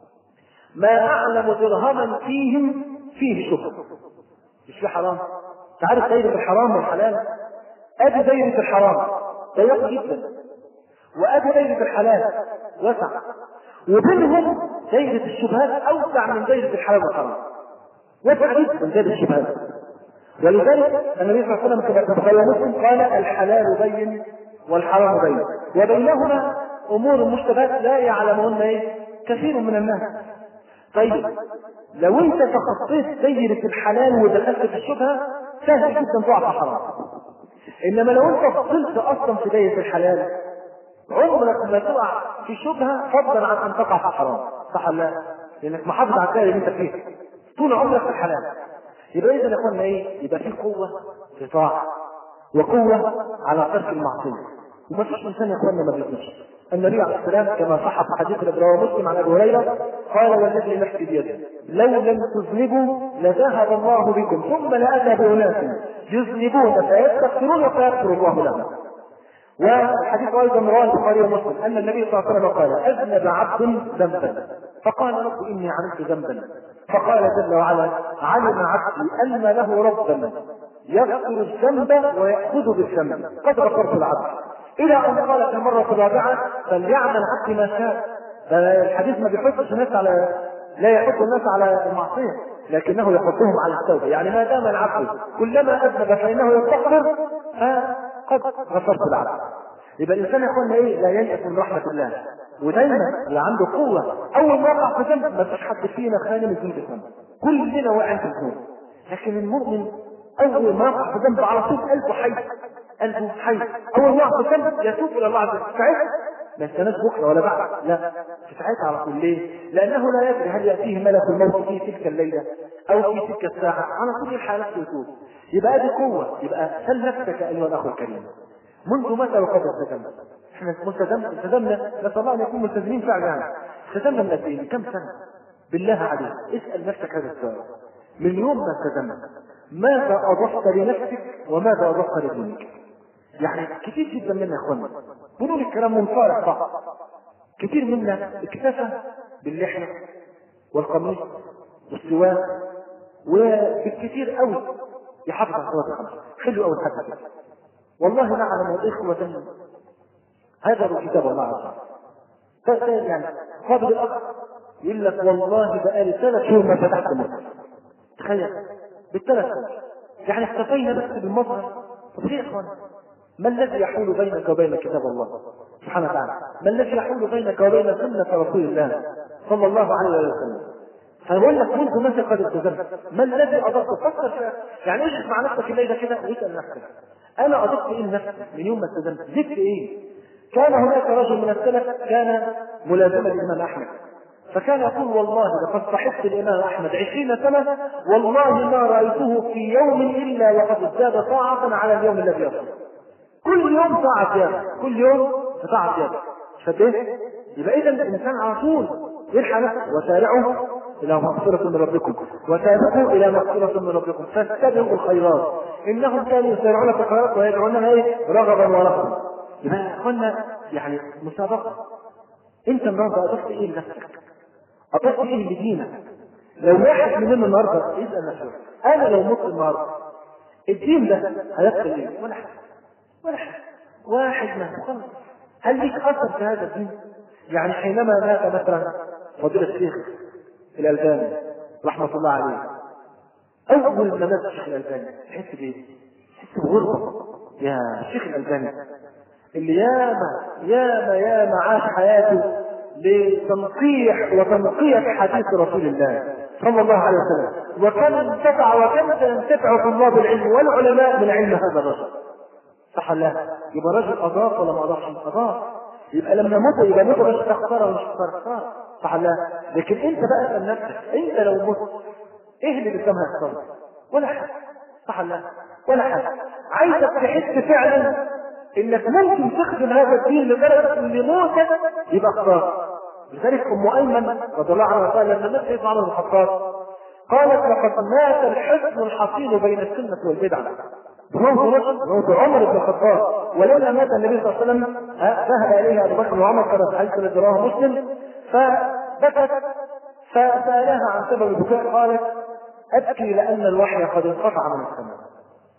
ما أعلم درهما فيهم فيه شبهة مش في حرام تعرف دايرة الحرام والحلال ادي دايرة الحرام ضيقة جدا وادي دايرة الحلال وسع وبينهم دايرة الشبهات اوسع من دايرة الحلال والحرام وسع جدا دايرة الشبهات ولذلك النبي صلى الله عليه وسلم كما في مسلم قال الحلال بين والحرام بين وبينهما امور مشتبهات لا يعلمهن ايه كثير من الناس طيب لو انت تخطيت دايرة الحلال ودخلت في الشبهة سهل جدا تقع في الحرام انما لو انت فصلت اصلا في دايرة الحلال عمرك ما تقع في شبهة فضلا عن ان تقع في الحرام صح ولا لا؟ لانك محافظ على الدائرة اللي انت فيها طول عمرك في الحلال يبقى اذا يا اخوانا ايه؟ يبقى في قوة في طاعة وقوة على ترك المعصية ومفيش انسان يا اخوانا ما بيذنبش النبي عليه السلام كما صح في حديث الذي رواه مسلم عن ابي هريره قال والذي نفسي بيده لو لم تذنبوا لذهب الله بكم ثم لاتى باناس يذنبون فيستغفرون فيغفر الله لهم والحديث ايضا رواه البخاري ومسلم ان النبي صلى الله عليه وسلم قال اذنب عبد ذنبا فقال رب اني عملت ذنبا فقال جل وعلا علم عبدي ان له ربا يغفر الذنب ويأخذ بالذنب قد غفرت العبد الى ان قال في المره الرابعه فليعمل عبدي ما شاء فالحديث ما بيحطش الناس على لا يحط الناس على المعصيه لكنه يحطهم على التوبه يعني ما دام العبد كلما اذنب فانه يستغفر فقد غفرت العبد يبقى الانسان يا اخوانا ايه لا ييأس من رحمه الله ودايما اللي عنده قوه اول ما يقع في ذنب ما فيش حد فينا خالي من ذنب ذنب كلنا واقعين في الذنوب لكن المؤمن اول ما يقع في ذنب على طول قلبه حي قلبه حي اول ما يقع في ذنب يتوب الى الله عز وجل ساعتها ما يستناش بكره ولا بعد لا في ساعتها على طول ليه؟ لانه لا يدري هل ياتيه ملك الموت في تلك الليله او في تلك الساعه على طول يلحق نفسه يتوب يبقى دي قوه يبقى سل نفسك ايها الاخ الكريم منذ متى وقد التزمت؟ احنا ملتزمنا التزمنا نسال الله ان نكون ملتزمين فعلا يعني التزمنا من قد ايه؟ من كم سنه؟ بالله عليك اسال نفسك هذا السؤال من يوم ما التزمت ماذا اضفت لنفسك وماذا اضفت لدينك؟ يعني كتير جدا منا يا اخوانا بنقول الكلام منصارف صح كتير منا اكتفى باللحيه والقميص والسواك وبالكثير قوي يحافظ على الصلاه الخمس حلو قوي الحد كده والله نعلم اخوة هذا كتاب الله عز وجل يعني فاضل الأخ يقول لك والله بقالي ثلاث شهور ما فتحت مصر تخيل بالثلاث شهور يعني اكتفينا بس بالمظهر طب ليه يا اخوان ما الذي يحول بينك وبين كتاب الله سبحانه وتعالى ما الذي يحول بينك وبين سنة رسول الله صلى الله عليه وسلم فبقول لك منذ متى قد التزمت ما الذي اضفت فكر فيها يعني اجلس مع نفسك الليله كده واسال نفسك انا اضفت ايه لنفسي من يوم ما التزمت زدت ايه كان هناك رجل من السلف كان ملازما الامام احمد فكان يقول والله لقد صحبت الامام احمد عشرين سنه والله ما رايته في يوم الا وقد ازداد طاعه على اليوم الذي يصل كل يوم ساعه زياده كل يوم ساعه زياده فايه يبقى اذا الانسان على طول يلحق نفسه وسارعوا الى مغفرة من ربكم وسابقوا الى مغفرة من ربكم فاستبقوا الخيرات انهم كانوا يسارعون في الخيرات ويدعونها ايه رغبا ورهبا يبقى يا اخوانا يعني مسابقة انت النهارده اضفت ايه لنفسك؟ اضفت ايه لدينك؟ لو واحد مننا النهارده يسال نفسه انا لو مت النهارده الدين ده هيدخل ايه؟ ولا حاجه ولا حاجه واحد ما خلاص هل ليك اثر في هذا الدين؟ يعني حينما مات مثلا فضيلة الشيخ الألباني رحمة الله عليه أول ما مات الشيخ الألباني تحس بإيه؟ تحس بغربة يا الشيخ الألباني اللي ياما ياما ياما عاش حياته لتنقيح وتنقية حديث رسول الله صلى الله عليه وسلم وكم انتفع وكم سينتفع طلاب العلم والعلماء من علم هذا الرجل صح لا يبقى رجل اضاف ولا ما اضافش اضاف يبقى لما مت يبقى مت مش تختار ولا مش تختار صح لا لكن انت بقى اسال نفسك انت لو مت ايه اللي قدامها يحصل ولا حاجه صح لا ولا حاجه عايزك تحس فعلا انك ممكن تخدم هذا الدين لدرجه ان موتك يبقى خساره لذلك ام ايمن رضي الله عنها قال لما مات سيدنا عمر بن الخطاب قالت لقد مات الحزن الحصين بين السنه والبدعه موت رجل موت عمر بن الخطاب ولما مات النبي صلى الله عليه وسلم ذهب اليه ابو بكر وعمر كما في حديث الذي رواه مسلم فبكت فسالها عن سبب البكاء قالت ابكي لان الوحي قد انقطع من السماء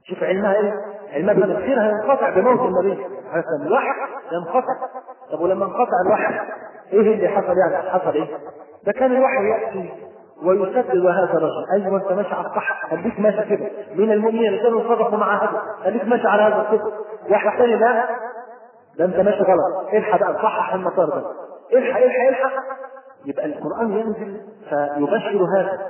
شوف علمها ايه؟ علمها بالتفسير هينقطع بموت النبي عليه السلام الوحي ينقطع طب ولما انقطع الوحي ايه اللي حصل يعني؟ حصل ايه؟ ده كان الوحي ياتي ويسدد هذا الرجل ايوه انت ماشي على الصح خليك ماشي كده من المؤمنين اللي كانوا صدقوا مع هذا خليك ماشي على هذا الصدق واحد ثاني لا ده انت ماشي غلط الحق بقى صحح المسار ده الحق الحق الحق يبقى القران ينزل فيبشر هذا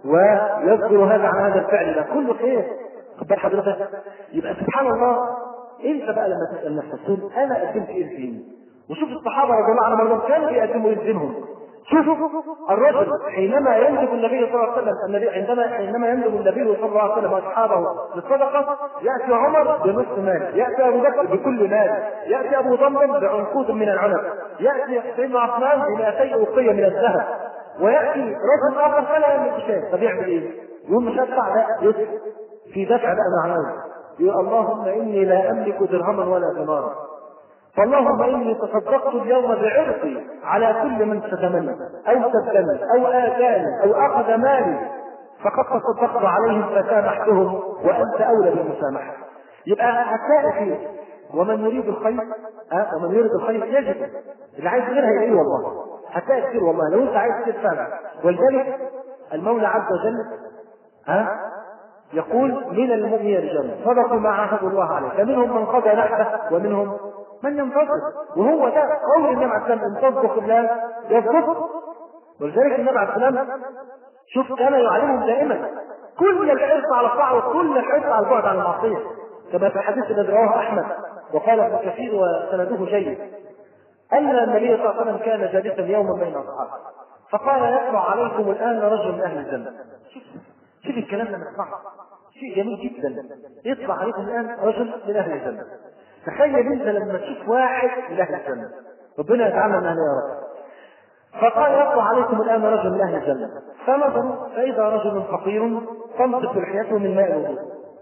ويذكر هذا عن هذا الفعل ده كله خير خد بال حضرتك يبقى سبحان الله انت بقى لما تسال نفسك تقول انا قدمت ايه لديني وشوف الصحابه رضي الله عنهم مرات كانوا بيقدموا ايه لدينهم شوفوا الرجل حينما يندب النبي صلى الله عليه وسلم النبي عندما حينما يندب النبي صلى الله عليه وسلم واصحابه للصدقه ياتي عمر بنصف مال، ياتي ابو بكر بكل مال، ياتي ابو ضمضم بعنقود من العنب، ياتي سيدنا عثمان ب 200 اوقيه من الذهب، وياتي رجل اخر فلا يملك شيء، طب يعمل ايه؟ يقول مش هدفع لا يدفع في دفع بقى معنوي يقول اللهم اني لا املك درهما ولا دينارا فاللهم اني تصدقت اليوم بعرقي على كل من شتمني او سبني او اذاني او اخذ مالي فقد تصدقت عليهم فسامحتهم وانت اولى بالمسامحه يبقى هتلاقي فيه ومن يريد الخير أه؟ ومن يريد الخير يجد اللي عايز غيرها يلاقيه والله هتلاقي كتير والله لو انت عايز كتير فعلا ولذلك المولى عز وجل ها يقول من المؤمنين رجال صدقوا ما عاهدوا الله عليه فمنهم من قضى نحبه ومنهم من ينتصر وهو ده قول النبي عليه السلام ان تصدق الله يصدق ولذلك النبي عليه السلام شوف كان يعلمهم دائما كل الحرص على الطاعه وكل الحرص على البعد عن المعصيه كما في الحديث الذي رواه احمد وقال ابن كثير وسنده جيد ان النبي صلى الله عليه وسلم كان جالسا يوما بين اصحابه فقال يطلع عليكم الان رجل من اهل الجنه شوف شوف الكلام لما تسمعه شيء جميل جدا يطلع عليكم الان رجل من اهل الجنه تخيل انت لما تشوف واحد من اهل الجنه ربنا يجعلنا من اهل يا رب فقال يطلع عليكم الان رجل من اهل الجنه فنظروا فاذا رجل فقير تنطق لحيته من ماء الوضوء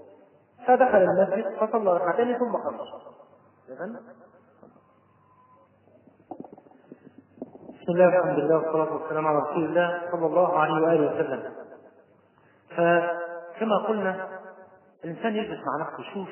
فدخل المسجد فصلى ركعتين ثم خرج بسم الله والحمد لله والصلاة والسلام على رسول الله صلى الله عليه وآله وسلم فكما قلنا الإنسان يجلس مع نفسه يشوف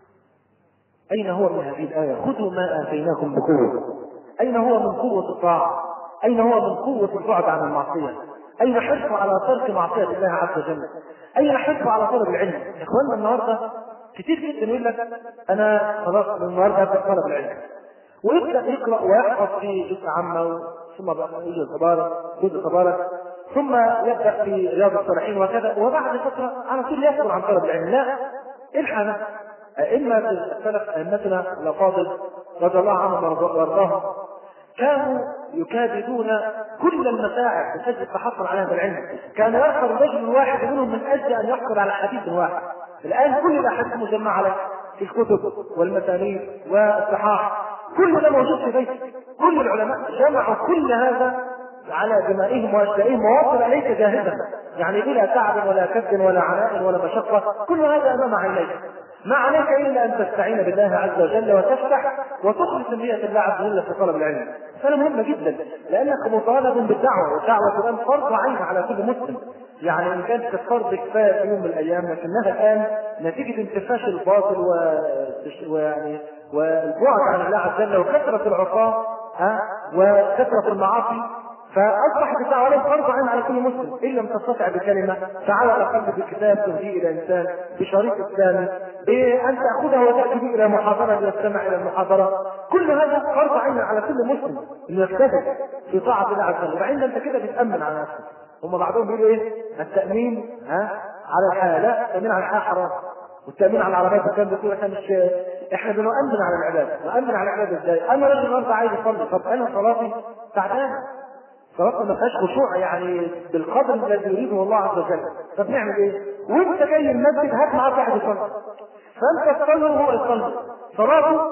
أين هو من هذه الآية خذوا ما آتيناكم بقوة أين هو من قوة الطاعة أين هو من قوة البعد عن المعصية أين حرصه على ترك معصية الله عز وجل أين حرصه على طلب العلم إخواننا النهاردة كتير جدا يقول لك أنا خلاص النهاردة أبدأ طلب العلم ويبدأ يقرأ ويحفظ في جزء عامة ثم بقى يجي تبارك جزء تبارك ثم يبدا في رياض الصالحين وكذا وبعد فتره على طول يسأل عن طلب العلم لا الحق ائمه السلف ائمتنا الافاضل رضي الله عنهم وارضاهم كانوا يكابدون كل المساعي من اجل التحصل على هذا العلم كان يرحل رجل واحد منهم من اجل ان يحصل على حديث واحد الان كل الاحاديث مجمعه عليه في الكتب والمسانيد والصحاح كل ده موجود في بيتك كل العلماء جمعوا كل هذا على دمائهم واشيائهم ووصل اليك جاهزا يعني بلا تعب ولا كد ولا عناء ولا مشقه كل هذا امام عينيك ما عليك الا ان تستعين بالله عز وجل وتفتح وتخلص نية الله عز وجل في طلب العلم مسألة مهمة جدا لأنك مطالب بالدعوة والدعوة الآن فرض عين على كل مسلم يعني إن كانت فرض كفاية في يوم من الأيام لكنها الآن نتيجة انتفاش الباطل و... ويعني والبعد عن الله عز وجل وكثرة العصاة ها وكثرة المعاصي فاصبحت الدعوه عليه فرض عين على كل مسلم ان لم تستطع بكلمه فعلى الاقل بكتاب تهديه الى انسان بشريط اسلامي بان تاخذه وتاتي به الى محاضره ليستمع الى المحاضره كل هذا فرض عين على كل مسلم انه يجتهد في طاعه الله عز وجل وبعدين انت كده بتامن على نفسك هم بعضهم بيقولوا ايه التامين ها على الحياه لا التامين على الحياه حرام والتامين على العربيات كان بيقول احنا مش احنا بنؤمن على العباد نؤمن على العباد ازاي انا راجل النهارده عايز اصلي طب انا صلاتي تعبانه صلاتنا ما فيهاش خشوع يعني بالقدر الذي يريده الله عز وجل طب نعمل ايه؟ وانت جاي المسجد هات معاك واحد يصلي فانت تصلي وهو يصلي صلاته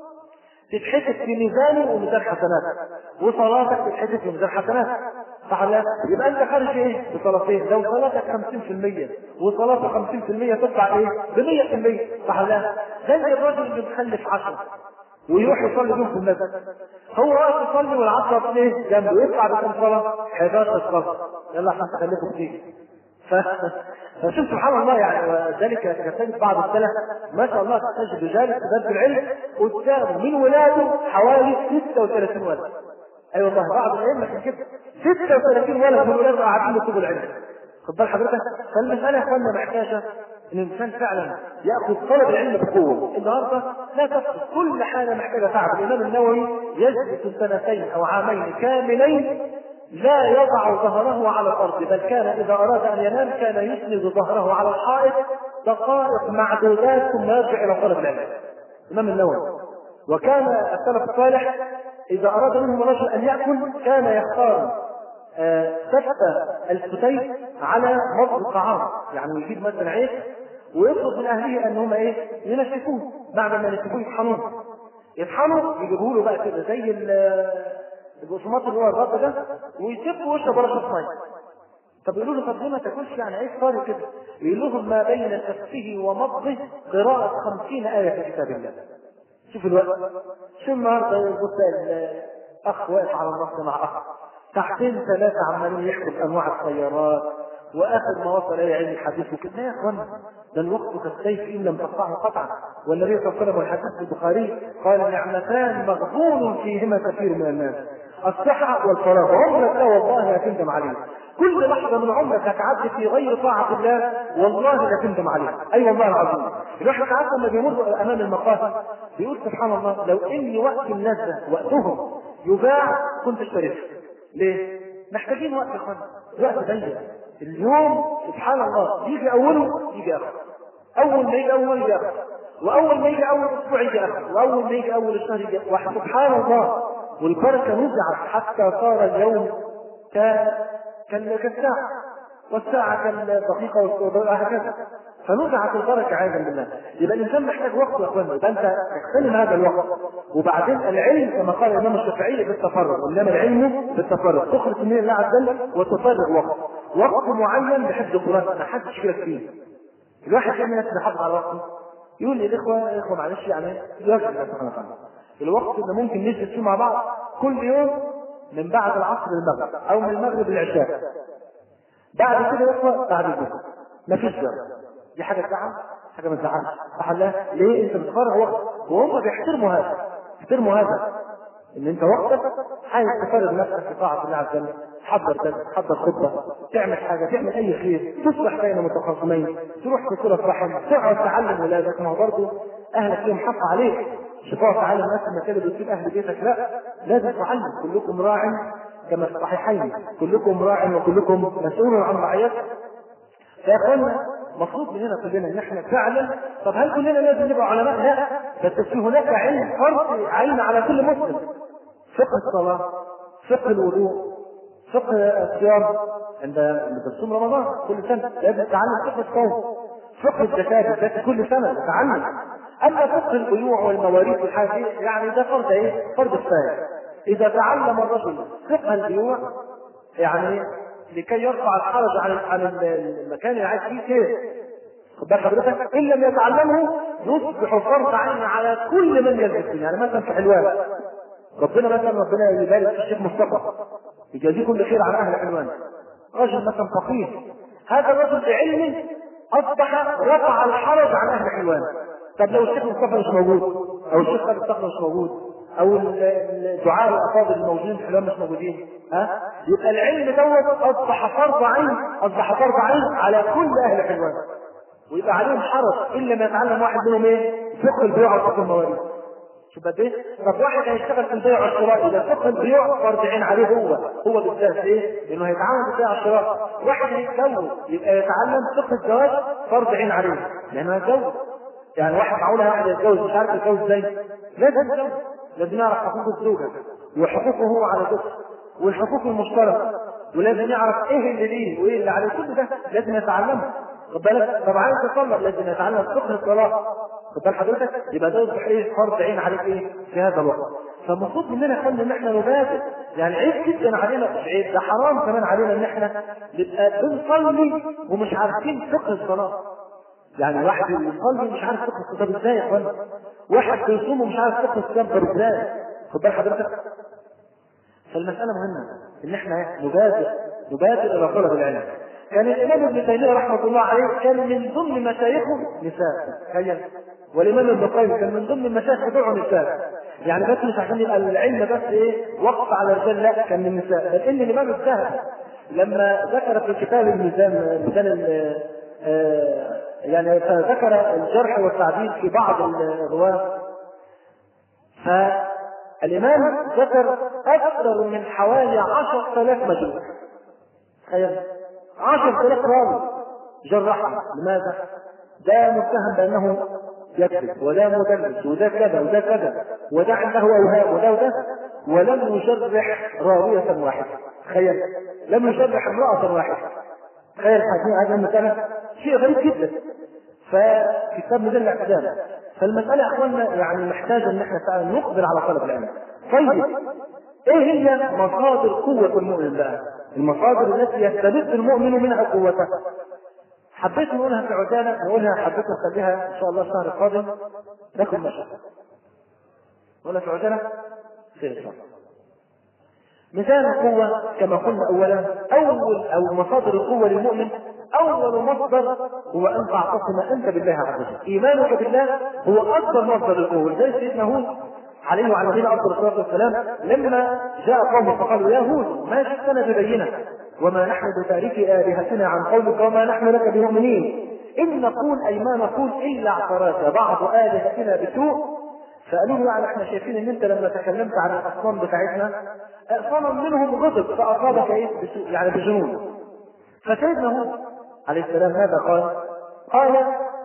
تتحسب في ميزانه وميزان حسنات وصلاتك تتحسب في ميزان حسنات صح لا؟ يبقى انت خارج ايه؟ بصلاتين لو صلاتك 50% وصلاته 50% تطلع ايه؟ ب 100% صح لا؟ زي الراجل اللي مخلف 10 ويروح يصلي بيهم في المسجد هو واقف يصلي والعصر ايه جنبه يطلع بكم صلاه 11 صلاه يلا عشان تخليكم كتير ف... فشوف سبحان الله يعني وذلك تجد بعض السلف ما شاء الله تجد رجال في العلم قدام من ولاده حوالي 36 ولد اي أيوة والله بعض الائمه كان كده 36 ولد من ولاده قاعدين يكتبوا العلم خد بال حضرتك فالمساله يا اخوانا محتاجه ان الانسان فعلا ياخذ طلب العلم بقوه النهارده لا تفقد كل حاجه محتاجه تعب الامام النووي يجلس سنتين او عامين كاملين لا يضع ظهره على الارض بل كان اذا اراد ان ينام كان يسند ظهره على الحائط دقائق معدودات ثم يرجع الى طلب العلم الامام النووي وكان السلف الصالح اذا اراد منهم الرجل ان ياكل كان يختار سفة الفتيل على مضغ الطعام يعني يجيب مثلا عيش ويطلب من اهله ان هم ايه ينشفوه بعد ما ينشفوه يطحنوه يطحنوا يجيبوا له بقى كده زي البقسماط اللي هو الرد ده ويسيبه ويشرب رشه ميه طب يقولوا له طب ليه ما تاكلش يعني عيش طاري كده يقول لهم ما بين سفه ومضغه قراءة خمسين آية في كتاب الله شوف الوقت شو النهارده يبص الاخ واقف على النص مع اخ ساعتين ثلاثة عمالين يحكوا بأنواع السيارات وآخر ما وصل إلى علم الحديث وكده لا يا إخوانا ده الوقت كالسيف إن لم تقطعه قطعا والنبي صلى الله عليه وسلم والحديث في البخاري قال نعمتان مغبون فيهما كثير من الناس الصحة والفراغ عمرك لا والله لا تندم عليه كل لحظة من عمرك هتعدي في غير طاعة الله والله لا تندم عليه أي أيوة والله العظيم الواحد ساعات لما بيمر أمام المقاهي بيقول سبحان الله لو إني وقت الناس وقتهم يباع كنت اشتريته ليه؟ محتاجين وقت يا اخوانا وقت ضيق اليوم سبحان الله يجي اوله يجي اخره اول ما يجي اول يجي اخره واول ما يجي اول اسبوع يجي اخره واول ما يجي اول الشهر يجي واحد سبحان الله والبركه نزعت حتى صار اليوم ك كالساعه والساعه كالدقيقه وهكذا فنزعت البركه عياذا بالله يبقى الانسان محتاج وقت يا اخوانا يبقى انت تغتنم هذا الوقت وبعدين العلم كما قال الامام الشافعي بالتفرغ انما العلم بالتفرغ تخرج من الله عز وجل وتفرغ وقت وقت معين لحفظ القران ما حدش كده فيه الواحد كان يحفظ يحافظ على وقته يقول لي الاخوه الاخوه معلش يعني يرجع الله سبحانه وتعالى الوقت اللي ممكن نجلس فيه مع بعض كل يوم من بعد العصر للمغرب او من المغرب للعشاء بعد كده يا اخوه بعد الظهر مفيش جرى دي حاجه تزعل حاجه ما تزعلش صح لا ليه انت بتفرغ وقت وهم بيحترموا هذا بيحترموا هذا ان انت وقتك عايز تفرغ نفسك في طاعه الله عز وجل تحضر درس تحضر خطبه تعمل حاجه تعمل اي خير تصلح بين متخاصمين تروح في صله رحم تقعد تعلم ولادك ما هو برضه اهلك ليهم حق عليك مش تقعد تعلم ناس المكان اللي بتسيب اهل بيتك لا لازم تعلم كلكم راع كما في الصحيحين كلكم راع وكلكم مسؤول عن رعيته يا اخوانا مطلوب مننا كلنا ان احنا فعلا طب هل كلنا لازم نبقى علماء؟ لا بس في هناك علم فرض علم على كل مسلم فقه الصلاه فقه الوضوء فقه الصيام عند تصوم رمضان كل سنه لازم تتعلم فقه الصوم فقه الزكاه الزكاه كل سنه تتعلم اما فقه البيوع والمواريث والحاجات يعني ده فرض ايه؟ فرض كفايه اذا تعلم الرجل فقه البيوع يعني لكي يرفع الحرج عن عن المكان اللي عايش فيه خير خد بال حضرتك ان لم يتعلمه يصبح فرض عين على كل من يلبس يعني مثلا في حلوان ربنا مثلا ربنا يبارك في الشيخ مصطفى يجازيه كل خير على اهل حلوان رجل مثلا فقير هذا الرجل بعلمه اصبح رفع الحرج عن اهل حلوان طب لو الشيخ مصطفى مش موجود او الشيخ خالد الصقر مش موجود او الدعاء الافاضل الموجودين في حلوان مش موجودين ها يبقى العلم دوت اصبح فرض عين اصبح فرض عين على كل اهل حلوان ويبقى عليهم حرج الا ما يتعلم واحد منهم ايه؟ فقه البيوع وفقه المواريث شوف قد ايه؟ طب واحد هيشتغل في البيع والشراء اذا فقه البيوع فرض عين عليه هو هو بالذات ليه؟ لانه هيتعامل بالبيع والشراء واحد هيتجوز يبقى يتعلم فقه الزواج فرض عين عليه لانه هيتجوز يعني واحد معقول واحد يتجوز مش عارف يتجوز ازاي لازم يتجوز لازم يعرف حقوق الزوجه وحقوقه هو على زوجته والحقوق المشتركه ولازم يعرف ايه اللي ليه وايه اللي عليه كل ده لازم يتعلمه خد بالك طب عايز تطلق لازم يتعلم فقه الطلاق خد بال حضرتك يبقى ده يصبح ايه فرض عين عليك ايه في هذا الوقت فالمفروض مننا كمان ان احنا نبادر يعني عيب جدا علينا مش عيب ده حرام كمان علينا ان احنا نبقى بنصلي ومش عارفين فقه الصلاه يعني واحد يصلي مش عارف فقه الصلاه طب ازاي يا اخوانا واحد بيصوم ومش عارف فقه الصيام طب ازاي خد بال حضرتك فالمساله مهمه ان احنا نبادر نبادر الى طلب العلم كان الامام ابن تيميه رحمه الله عليه كان من ضمن مشايخه نساء تخيل والامام ابن القيم كان من ضمن المشايخ بتوعه نساء يعني بس مش عشان يبقى العلم بس ايه وقف على الرجال لا كان من النساء بل ان الامام الذهبي لما ذكر في كتاب الميزان ميزان آه يعني فذكر الجرح والتعديل في بعض الرواه فالإمام ذكر أكثر من حوالي عشر آلاف مجروح تخيل عشر آلاف راوي جرحهم لماذا؟ ده متهم بأنه يكذب وده مدلس وده كذا وده كذا وده عنده أوهام وده وده ولم يجرح راوية واحدة تخيل لم يجرح امرأة واحدة تخيل حاكمين هذا المسألة شيء غريب جدا فكتاب مدل الاعتدال فالمسألة يا اخواننا يعني محتاجة ان احنا فعلا نقبل على طلب العلم. طيب ايه هي مصادر قوة المؤمن بقى؟ المصادر التي يستمد المؤمن منها قوته. حبيت نقولها في عجالة نقولها حبيت نخليها ان شاء الله الشهر القادم لكم مشاء. نقولها في عجالة؟ خير ان شاء الله. مثال القوة كما قلنا أولا أول أو مصادر القوة للمؤمن أول مصدر هو أن تعتصم أنت بالله عز وجل إيمانك بالله هو أكبر مصدر القوة زي سيدنا هود عليه وعلى نبينا أفضل الصلاة والسلام لما جاء قوم فقالوا يا هود ما جئتنا ببينة وما نحن بتارك آلهتنا عن قولك وما نحن لك بمؤمنين إن نقول أي ما نقول إلا اعتراك بعض آلهتنا بسوء فقالوا له يعني احنا شايفين ان انت لما تكلمت عن الاصنام بتاعتنا صنم منهم غضب فاصابك ايه يعني بجنون فسيدنا هود عليه السلام ماذا قال؟ قال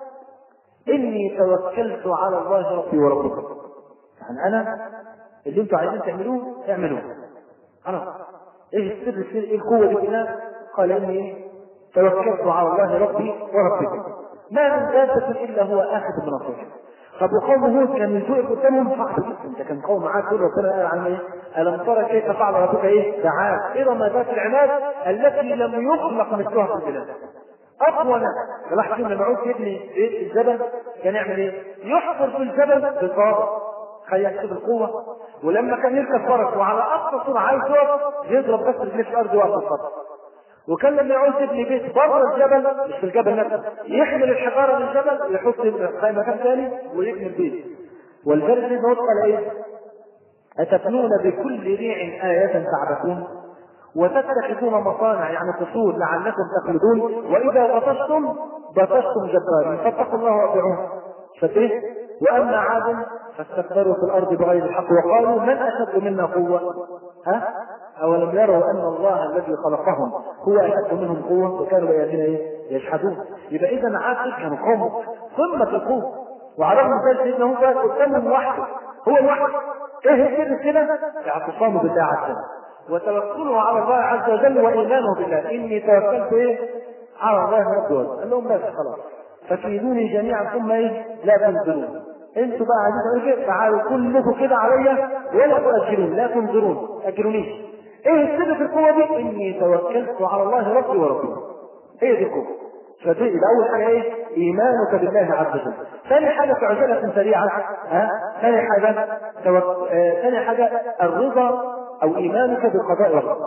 اني توكلت على الله ربي وربكم يعني انا اللي انتم عايزين تعملوه اعملوه خلاص ايه السر السر ايه القوه دي كلها؟ قال اني توكلت على الله ربي وربكم ما من دابة الا هو اخذ بنصيحه طب وقوم هود كان من سوء قدامهم صعب جدا كان قوم معاك كل ربنا قال عن ايه؟ الم ترى كيف فعل ربك ايه؟ تعال ارم ذات العماد التي لم يخلق مثلها في البلاد اقوى ناس لاحظ لما عود يبني في الجبل كان يعمل ايه؟ يحفر في الجبل بصابه تخيل كده القوه ولما كان يركب فرس وعلى اقصى سرعه عايز يقف يضرب بس رجليه في الارض يقف الخط وكان لما يعوز يبني بيت بره الجبل مش في الجبل نفسه يحمل الحجاره للجبل يحط في مكان ثاني ويبني البيت والجبل ده قال ايه؟ أتبنون بكل ريع آية تعبثون وتتخذون مصانع يعني قصور لعلكم تخلدون وإذا بطشتم بطشتم جبارين فاتقوا الله وأطيعون فايه؟ وأما عاد فاستكبروا في الأرض بغير الحق وقالوا من أشد منا قوة؟ ها؟ أولم يروا أن الله الذي خلقهم هو أشد منهم قوة وكانوا بآياتنا إيه؟ يجحدون يبقى إذا عاد كانوا قوم قمة القوة وعلى رغم ذلك سيدنا هو قدامهم وحده هو الوحد ايه السر كده؟ اعتصامه بالله عز وجل وتوكله على الله عز وجل وايمانه بالله اني توكلت ايه؟ على الله رب العالمين قال لهم بس خلاص فكيدوني جميعا ثم ايه؟ لا تنظرون انتوا بقى عايزين ايه؟ تعالوا كلكم كده عليا ولا تؤجرون لا تنظرون اجرونيش ايه السر في القوه دي؟ اني توكلت على الله ربي وربكم هي دي القوه فدي يبقى اول حاجه ايه؟ ايمانك بالله عز وجل. ثاني حاجه في عجاله سريعه ها؟ ثاني حاجه توك... آه... ثاني حاجه الرضا او ايمانك بالقضاء والقدر.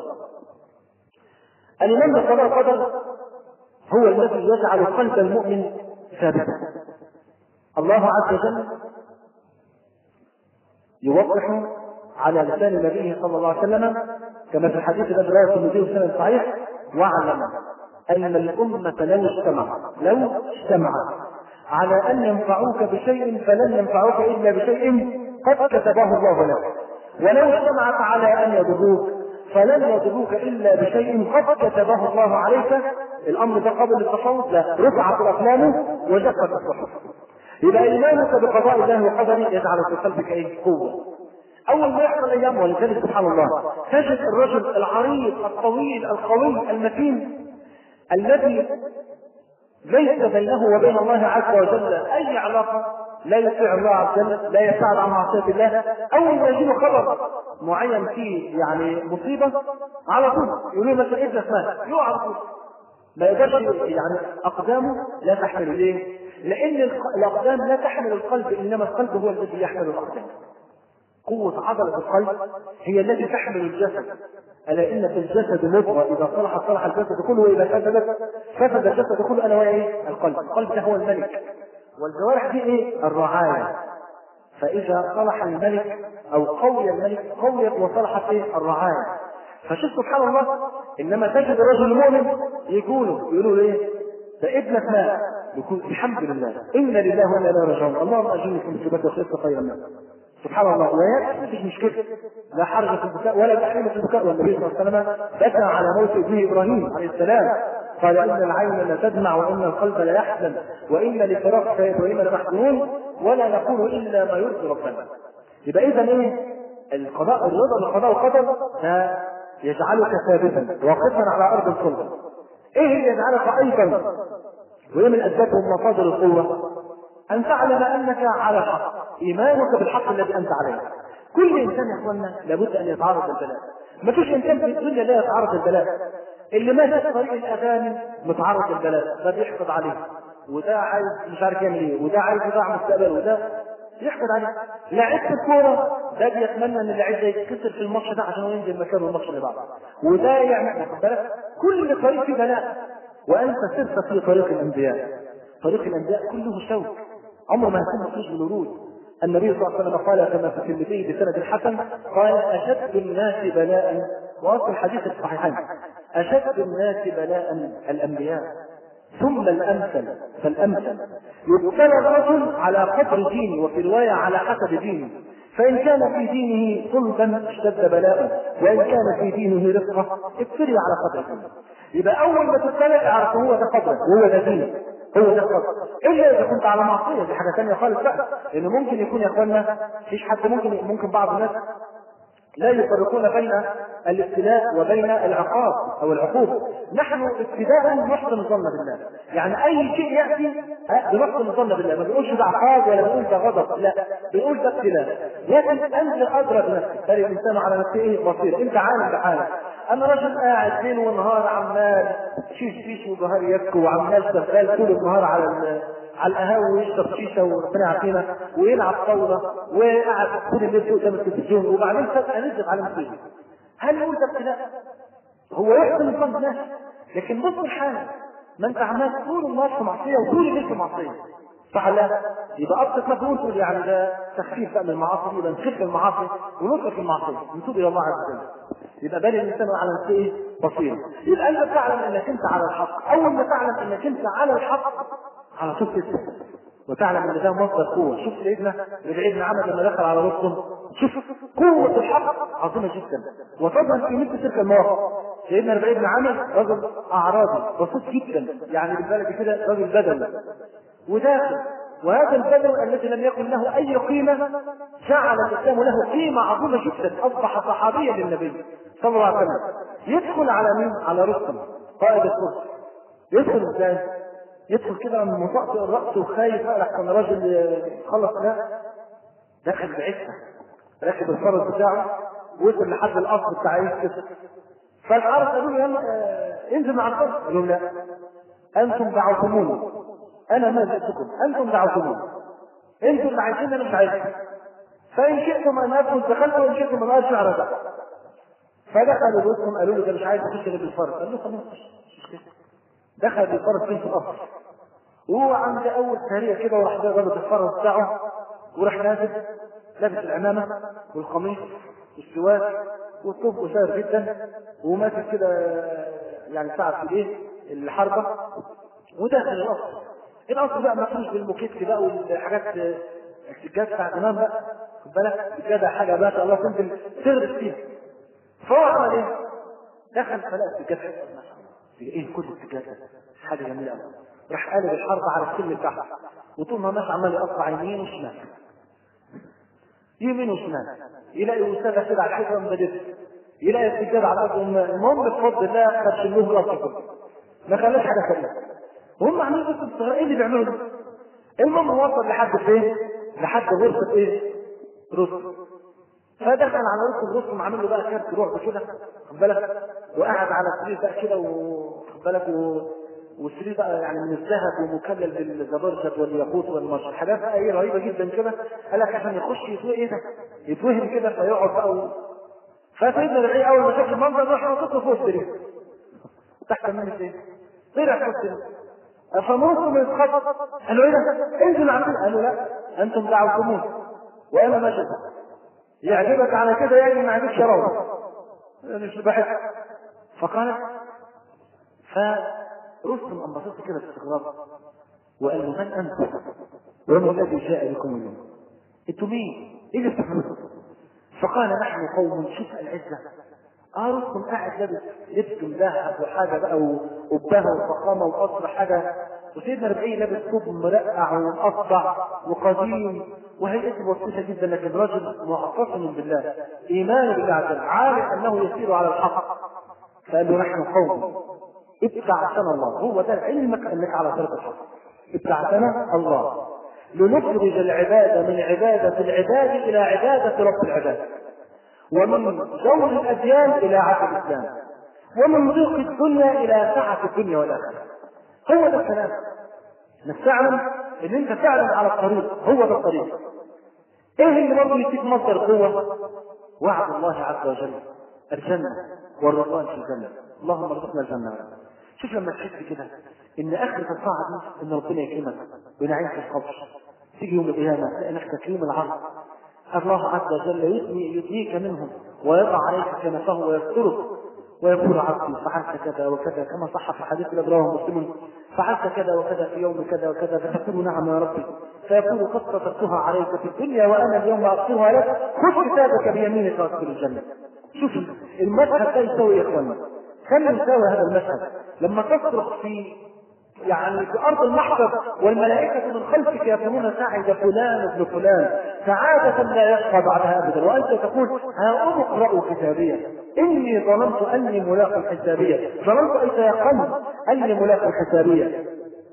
الايمان بالقضاء والقدر هو الذي يجعل قلب المؤمن ثابتا. الله عز وجل يوضح على لسان نبيه صلى الله عليه وسلم كما في الحديث الذي رواه الترمذي في سنه صحيح واعلم أن الأمة لو اجتمعت لو اجتمعت على أن ينفعوك بشيء فلن ينفعوك إلا بشيء قد كتبه الله لك ولو اجتمعت على أن يضروك فلن يضروك إلا بشيء قد كتبه الله عليك الأمر ده قبل التفاوض لا رفعت الأقلام وجفت الصحف يبقى إيمانك بقضاء الله وقدره يجعل في قلبك إيه قوة اول ما يحصل ايام ولذلك سبحان الله تجد الرجل العريض الطويل القوي المتين الذي ليس بينه وبين الله عز وجل اي علاقه لا يطيع الله عز وجل لا يساعد عن معصيه الله اول ما يجيله خبر معين فيه يعني مصيبه على طول يقولوا مثلا ابنك مات يقع على طول ما يقدرش يعني اقدامه لا تحمل ليه؟ لان الاقدام لا تحمل القلب انما القلب هو الذي يحمل الاقدام قوة عضلة القلب هي التي تحمل الجسد الا ان في الجسد مضغه اذا صلح صلح الجسد كله واذا فسدت فسد الجسد كله الا وهي ايه؟ القلب، القلب ده هو الملك والجوارح دي ايه؟ الرعايه فاذا صلح الملك او قوي الملك قويت وصلحت ايه؟ الرعايه فشوف سبحان الله انما تجد الرجل المؤمن يقولوا يقولوا ايه؟ ده ابنك مات يقول الحمد لله انا لله وانا اليه راجعون اللهم اجرني في مصيبتي وخيرت خيرا منها سبحان الله ويا مفيش مشكله لا حرج في البكاء ولا تحريم في البكاء والنبي صلى الله عليه وسلم بكى على موت ابنه ابراهيم عليه السلام قال ان العين لا تدمع وان القلب لا يحزن وان لفراق سيد وان لمحزونون ولا نقول الا ما يرضي ربنا يبقى اذا ايه القضاء الرضا بالقضاء والقدر يجعلك ثابتا واقفا على ارض الصلب ايه اللي يجعلك ايضا وهي من اسباب ومصادر القوه ان تعلم انك على الحق ايمانك بالحق الذي انت عليه كل انسان يا اخوانا لابد ان يتعرض للبلاء ما فيش انسان في الدنيا لا يتعرض للبلاء اللي ماشي في طريق الاغاني متعرض للبلاء ده بيحقد عليه وده عايز مش عارف يعمل ايه وده عايز يضيع مستقبله وده يحقد عليه لعيب الكوره ده بيتمنى ان اللعيب ده يتكسر في الماتش ده عشان ينزل مكانه الماتش اللي بعده وده يعمل واخد بالك كل طريق فيه بلاء وانت سرت في طريق الانبياء طريق الانبياء كله شوك عمره ما يكون مخرج بالورود النبي صلى الله عليه وسلم قال كما في الترمذي بسند حسن قال اشد الناس بلاء واصل الحديث الصحيحين اشد الناس بلاء الانبياء ثم الامثل فالامثل يبتلى الرجل على قدر دينه وفي روايه على حسب دينه فإن كان في دينه صلبا اشتد بلاؤه وإن كان في دينه رفقة ابتلي على قدر دينه يبقى أول ما تبتلى اعرف هو ده قدرك وهو ده دينك هو ده القدر الا اذا كنت على معصيه دي حاجه ثانيه خالص بقى لان ممكن يكون يا اخوانا مفيش حد ممكن ممكن بعض الناس لا يفرقون بين الابتلاء وبين العقاب او العقوبه نحن ابتداء نحسن الظن بالله يعني اي شيء ياتي بنحسن الظن بالله ما بنقولش ده عقاب ولا بنقول ده غضب لا بنقول ده ابتلاء لكن انت ادرى بنفسك بل الانسان على نفسه ايه بصير انت عالم بحالك انا راجل قاعد ليل ونهار عمال شيش شيش وظهر يبكي وعمال شغال طول النهار على على القهاوي ويشرب شيشه وربنا يعافينا ويلعب طاوله وقاعد طول الليل قدام التلفزيون وبعدين فجاه نزل على مصيبه هل نقول ده ابتلاء؟ هو يحسن الظن ماشي لكن بص الحال ما انت عمال طول النهار في معصيه وطول الليل في معصيه صح لا؟ يبقى ابسط ما تقول تقول يعني ده تخفيف بقى من المعاصي يبقى نخف المعاصي ونترك المعصيه نتوب الى الله عز وجل يبقى بال الانسان على نفسه ايه؟ بصيره يبقى انت تعلم انك انت على الحق اول ما تعلم انك انت على الحق على طول تسلم وتعلم ان ده مصدر قوه شوف سيدنا ربيع بن عمد لما دخل على رستم شوف قوه الحق عظيمه جدا وتظهر في مثل تلك المواقف سيدنا ربيع بن عمد رجل اعرابي بسيط جدا يعني بالبلد كده رجل بدل وداخل وهذا البدل الذي لم يكن له اي قيمه جعل الاسلام له قيمه عظيمه جدا اصبح صحابيا للنبي صلى الله عليه وسلم يدخل على مين؟ على رستم قائد الفرس يدخل ازاي؟ يدخل كده من مطأطئ الرأس وخايف بقى لحسن راجل خلص ده دخل بعزة راكب الفرس بتاعه وصل لحد القصر بتاع يوسف فالحرس قالوا له يلا انزل مع الفرس قال لهم لا انتم دعوتموني انا ما جئتكم انتم دعوتموني انتم اللي عايزين انا مش عايزكم فان شئتم ان ادخل دخلت وان شئتم ان ارجع رجعت فدخلوا بوسطهم قالوا له ده مش عايز يخش غير بالفرس قال له خلاص مش كده دخل بالفرس فين في القصر وهو عند اول سريع كده وراح ضابط الفرس بتاعه وراح نازل لابس العمامه والقميص والسواك والطوب قصير جدا وماسك كده يعني ساعة في ايه الحربة وداخل القصر القصر بقى مفروش بالموكيت بقى والحاجات السجاد بتاع زمان بقى خد بالك السجادة حاجة ما شاء الله تنزل تغرس فيها فهو عمل ايه؟ دخل فلقى السجاد ما شاء الله ايه كل السجاد ده حاجة جميلة قوي راح قالب الحرب على السلم تحت وطول ما ماشي عمال يقطع يمين وشمال يمين وشمال يلاقي وسادة كده على الحيطة مبدئة يلاقي السجاد على الارض المهم بفضل الله خد شلوه الارض كله ما خلاش حاجه خليها وهم عاملين قصه الصغيره ايه اللي بيعملوا ده؟ المهم وصل لحد فين؟ لحد غرفه ايه؟ رسل فدخل على رسل رسل عامل له بقى كارت رعب كده خد بالك وقعد على السرير بقى كده وخد بالك و... والسرير بقى يعني من الذهب ومكلل بالزبرجد والياقوت والمرش حاجات بقى ايه رهيبه جدا كده قال لك عشان يخش يتوه ايه ده؟ يتوهم كده فيقعد بقى و... فسيدنا الربيع اول ما شاف المنظر راح نطط فوق السرير تحت من ايه؟ طلع فوق السرير فمنكم يتخطط قالوا ايه ده؟ انزل عقيل قالوا لا انتم دعوتموه وانا ما شفت يعجبك على كده يعني ما عجبش روضه مش بحث فقالت فرستم أم بصيت كده باستغراب وقال له من أنت؟ وما الذي جاء بكم اليوم؟ أنتم مين؟ إيه اللي بتفعلوه؟ فقال نحن قوم شوف العزة اه رستم قاعد لابس لبس مذهب وحاجه بقى وقبها وفخامه وقصر حاجه وسيدنا ربعي لابس ثوب مرقع ومقطع وقديم وهيئته بسيطه جدا لكن رجل معتصم بالله ايمان بالله عز وجل عارف انه يسير على الحق فقال له نحن قوم ابتعثنا الله هو ده علمك انك على طريق الحق ابتعثنا الله لنخرج العباده من عباده العباد الى عباده رب العباد ومن جور الاديان الى عدل الاسلام ومن ضيق الدنيا الى سعه الدنيا والاخره هو ده الكلام انك تعلم ان انت فعلا على الطريق هو ده الطريق ايه اللي برضه يديك مصدر قوه وعد الله عز وجل الجنه والرضوان في الجنه اللهم ارزقنا الجنه شوف لما تحس كده ان اخر الطاعه دي ان ربنا يكرمك وينعمك في القبر تيجي يوم القيامه تلاقي نفسك يوم العرض الله عز وجل يثني يثنيك منهم ويضع عليك كنفه ويسترك ويقول عبدي فعلت كذا وكذا كما صح في حديث رواه مسلم فعلت كذا وكذا في يوم كذا وكذا فتقول نعم يا ربي فيقول قد سترتها عليك في الدنيا وانا اليوم اغفرها لك خذ كتابك بيمينك وادخل الجنه شوف المشهد ده يسوي يا اخوانا كم يساوي هذا المشهد لما تصرخ في يعني في ارض المحشر والملائكه من خلفك يقولون سعد فلان ابن فلان سعاده لا يشقى بعدها ابدا وانت تقول ها اقرا كتابيه اني ظننت اني ملاق حسابيه ظننت ان تيقنت اني ملاق حسابيه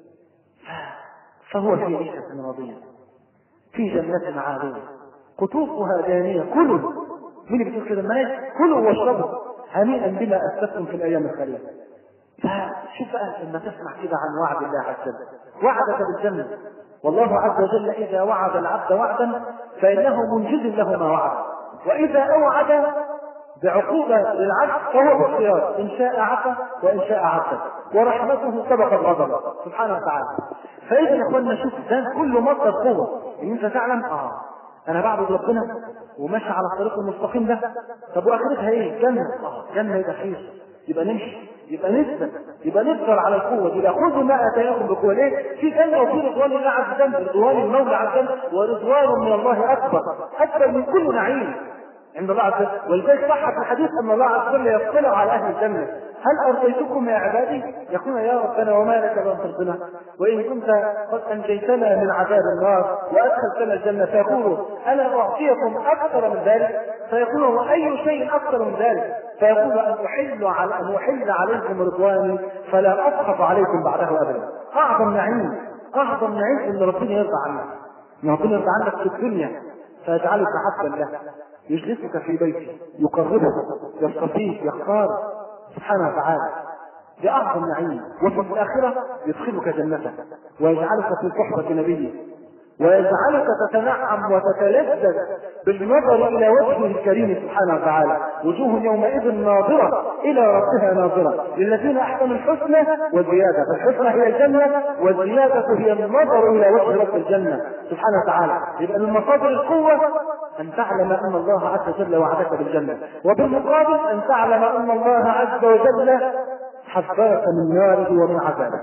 فهو في عيشه راضيه في جنة عالية قطوفها دانية كلوا مين اللي بتقول كده ما كلوا واشربوا هنيئا بما اسلفتم في الايام الخاليه فشوف بقى لما تسمع كده عن وعد الله عز وجل وعدك بالجنة والله عز وجل إذا وعد العبد وعدا فإنه منجز له ما وعد وإذا أوعد بعقوبة للعبد فهو باختيار إن شاء عفا وإن شاء عفا ورحمته سبق الغضب سبحانه وتعالى فإذا يا إخواننا شوف ده كله مصدر قوة إن أنت تعلم آه أنا بعبد ربنا وماشي على الطريق المستقيم ده طب وآخرتها إيه؟ جنة آه جنة يبقى خير يبقى نمشي يبقى نثبت يبقى نقدر على القوة دي خذوا ما اتاكم بقوة ليه؟ في جنة وفي رضوان الله عز وجل رضوان المولى عز وجل ورضوان من الله أكبر أكبر من كل نعيم عند الله عز وجل ولذلك صح في الحديث أن الله عز وجل يطلع على أهل الجنة هل أرضيتكم يا عبادي؟ يقول يا ربنا وما لك لم ترضنا وإن كنت قد أنجيتنا من عذاب النار وأدخلتنا الجنة فيقول ألا أعطيكم أكثر من ذلك؟ فيقول وأي شيء أكثر من ذلك؟ فيقول أن أحل على أن أحل عليكم رضواني فلا أسخط عليكم بعده أبدا. أعظم نعيم أعظم نعيم إن ربنا يرضى عنك. إن ربنا يرضى عنك في الدنيا فيجعلك حسبا له يجلسك في بيته يقربك يصطفيك يختار سبحانه وتعالى بأعظم نعيم وفي الآخرة يدخلك جنته ويجعلك في صحبة نبيه ويجعلك تتنعم وتتلذذ بالنظر الى وجهه الكريم سبحانه وتعالى وجوه يومئذ ناظره الى ربها ناظره للذين احسنوا الحسنى وزياده فالحسنى هي الجنه والزياده هي النظر الى وجه رب الجنه سبحانه وتعالى يبقى من مصادر القوه أن تعلم أن الله عز وجل وعدك بالجنة وبالمقابل أن تعلم أن الله عز وجل حذرك من ناره ومن عذابه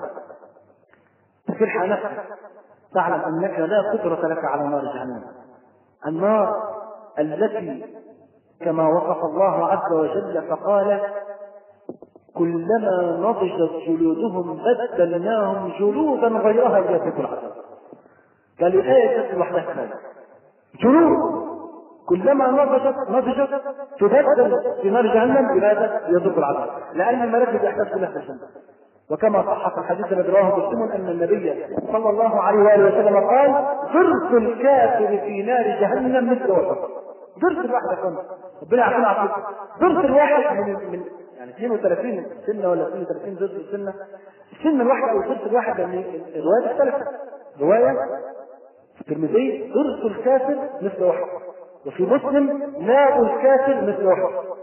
تفرح نفسك تعلم أنك لا قدرة لك على نار جهنم النار التي كما وصف الله عز وجل فقال كلما نضجت جلودهم بدلناهم جلودا غيرها ليذوقوا العذاب قال الآية تتلو وحدها جلود كلما نضجت نضجت تبدل في نار جهنم بماذا؟ يذوق العذاب لأن الملائكة يحتاج كلها في الجنة وكما صح في الحديث الذي رواه مسلم ان النبي صلى الله عليه واله وسلم قال ضرس الكافر في نار جهنم مثل وسط ضرس الواحد يا اخوانا ربنا يعافينا عافيك ضرس الواحد من من يعني 32 سنه ولا 32 ضرس سنه السن الواحد او الضرس الواحد يعني الروايه اختلفت روايه في الترمذي ضرس الكافر مثل وحد وفي مسلم ماء الكافر مثل وحد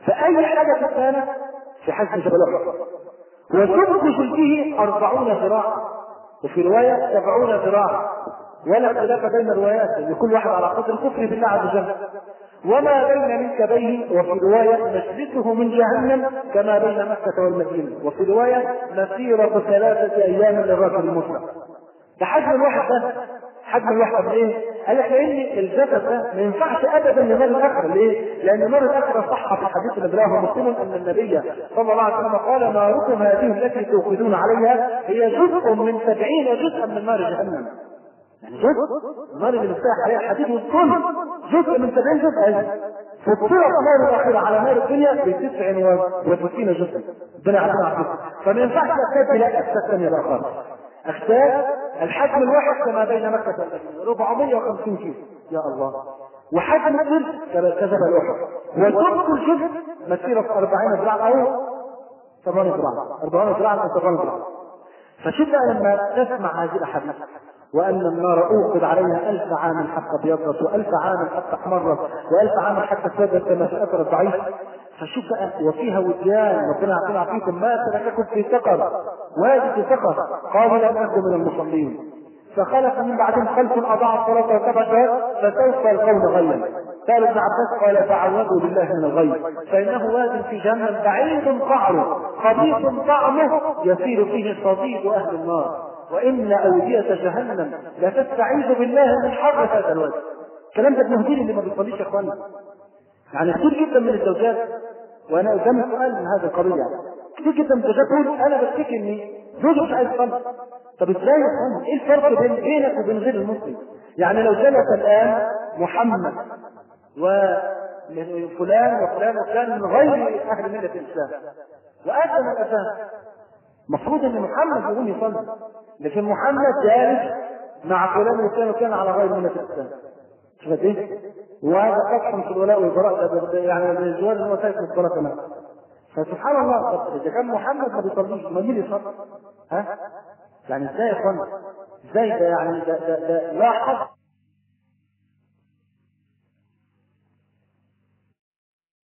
فأي حاجة كانت في حجم جبل أحد وسمك جلده أربعون ذراعا وفي رواية سبعون ذراعا ولا اختلاف بين الروايات ان كل واحد على قدر الكفر بالله عز وجل وما بين منكبيه وفي رواية مجلسه من جهنم كما بين مكة والمدينة وفي رواية مسيرة ثلاثة أيام للرجل المسلم ده حجم الواحد ده حجم الواحد ايه؟ قال لك لان الجسد ده ما ينفعش ابدا لنار الاخره ليه؟ لان نار الاخره صح في الحديث اللي رواه مسلم ان النبي صلى الله عليه وسلم قال ناركم هذه التي توقدون عليها هي جزء من سبعين جزءا من نار جهنم يعني جزء النار اللي مفتاح عليها الحديد والكل جزء من 70 جزء ايضا فطلع نار الاخره على نار الدنيا ب 69 جزءا ربنا يعطينا عافيه فما ينفعش الاجساد لا اجساد ثانيه بقى خالص اجساد الحجم الواحد كما بين مكه والمدينه 450 كيلو يا الله وحجم الجزء كذا الواحد وطرق الجزء مسيره 40 ذراع او 8 ذراع 40 ذراع او 8 ذراع فشوف لما تسمع هذه الاحاديث وأن النار أوقد عليها ألف عام حتى ابيضت وألف عام حتى احمرت وألف عام حتى اسودت كما في أثر الضعيف فشوف بقى وفيها وديان ربنا يعطينا عافيكم ما سلككم في سقر وادي في سقر قالوا لم أكن من المصلين فخلف من بعدهم خلف أضاعوا الصلاة واتبعوا فسوف يلقون غيا قال ابن عباس قال تعوذوا بالله من الغي فإنه واد في جهنم بعيد قعره خبيث طعمه يسير فيه صديق أهل النار وإن أودية جهنم لا تستعيذ بالله من حر هذا الوجه الكلام ده ابن هدير اللي ما بيصليش يا اخوانا يعني كتير جدا من الزوجات وانا قدامي سؤال من هذا القبيل يعني كتير جدا من الزوجات تقول انا بفتكر ان زوجي مش عايز يصلي طب ازاي يا اخوانا ايه الفرق بين بينك وبين غير المسلم يعني لو جلس الان محمد وفلان وفلان وفلان من غير اهل مله الاسلام واذن الاذان المفروض ان محمد يقوم يصلي لكن محمد جالس مع فلان وكان وكان على غير مله الاسلام شوف قد ايه؟ وهذا قسم في الولاء والبراء يعني الجوار هو سيف الصلاه كمان فسبحان الله طب اذا كان محمد ما بيصليش ما مين يصلي؟ ها؟ يعني ازاي يا اخوانا؟ ازاي ده يعني ده ده, ده لا حظ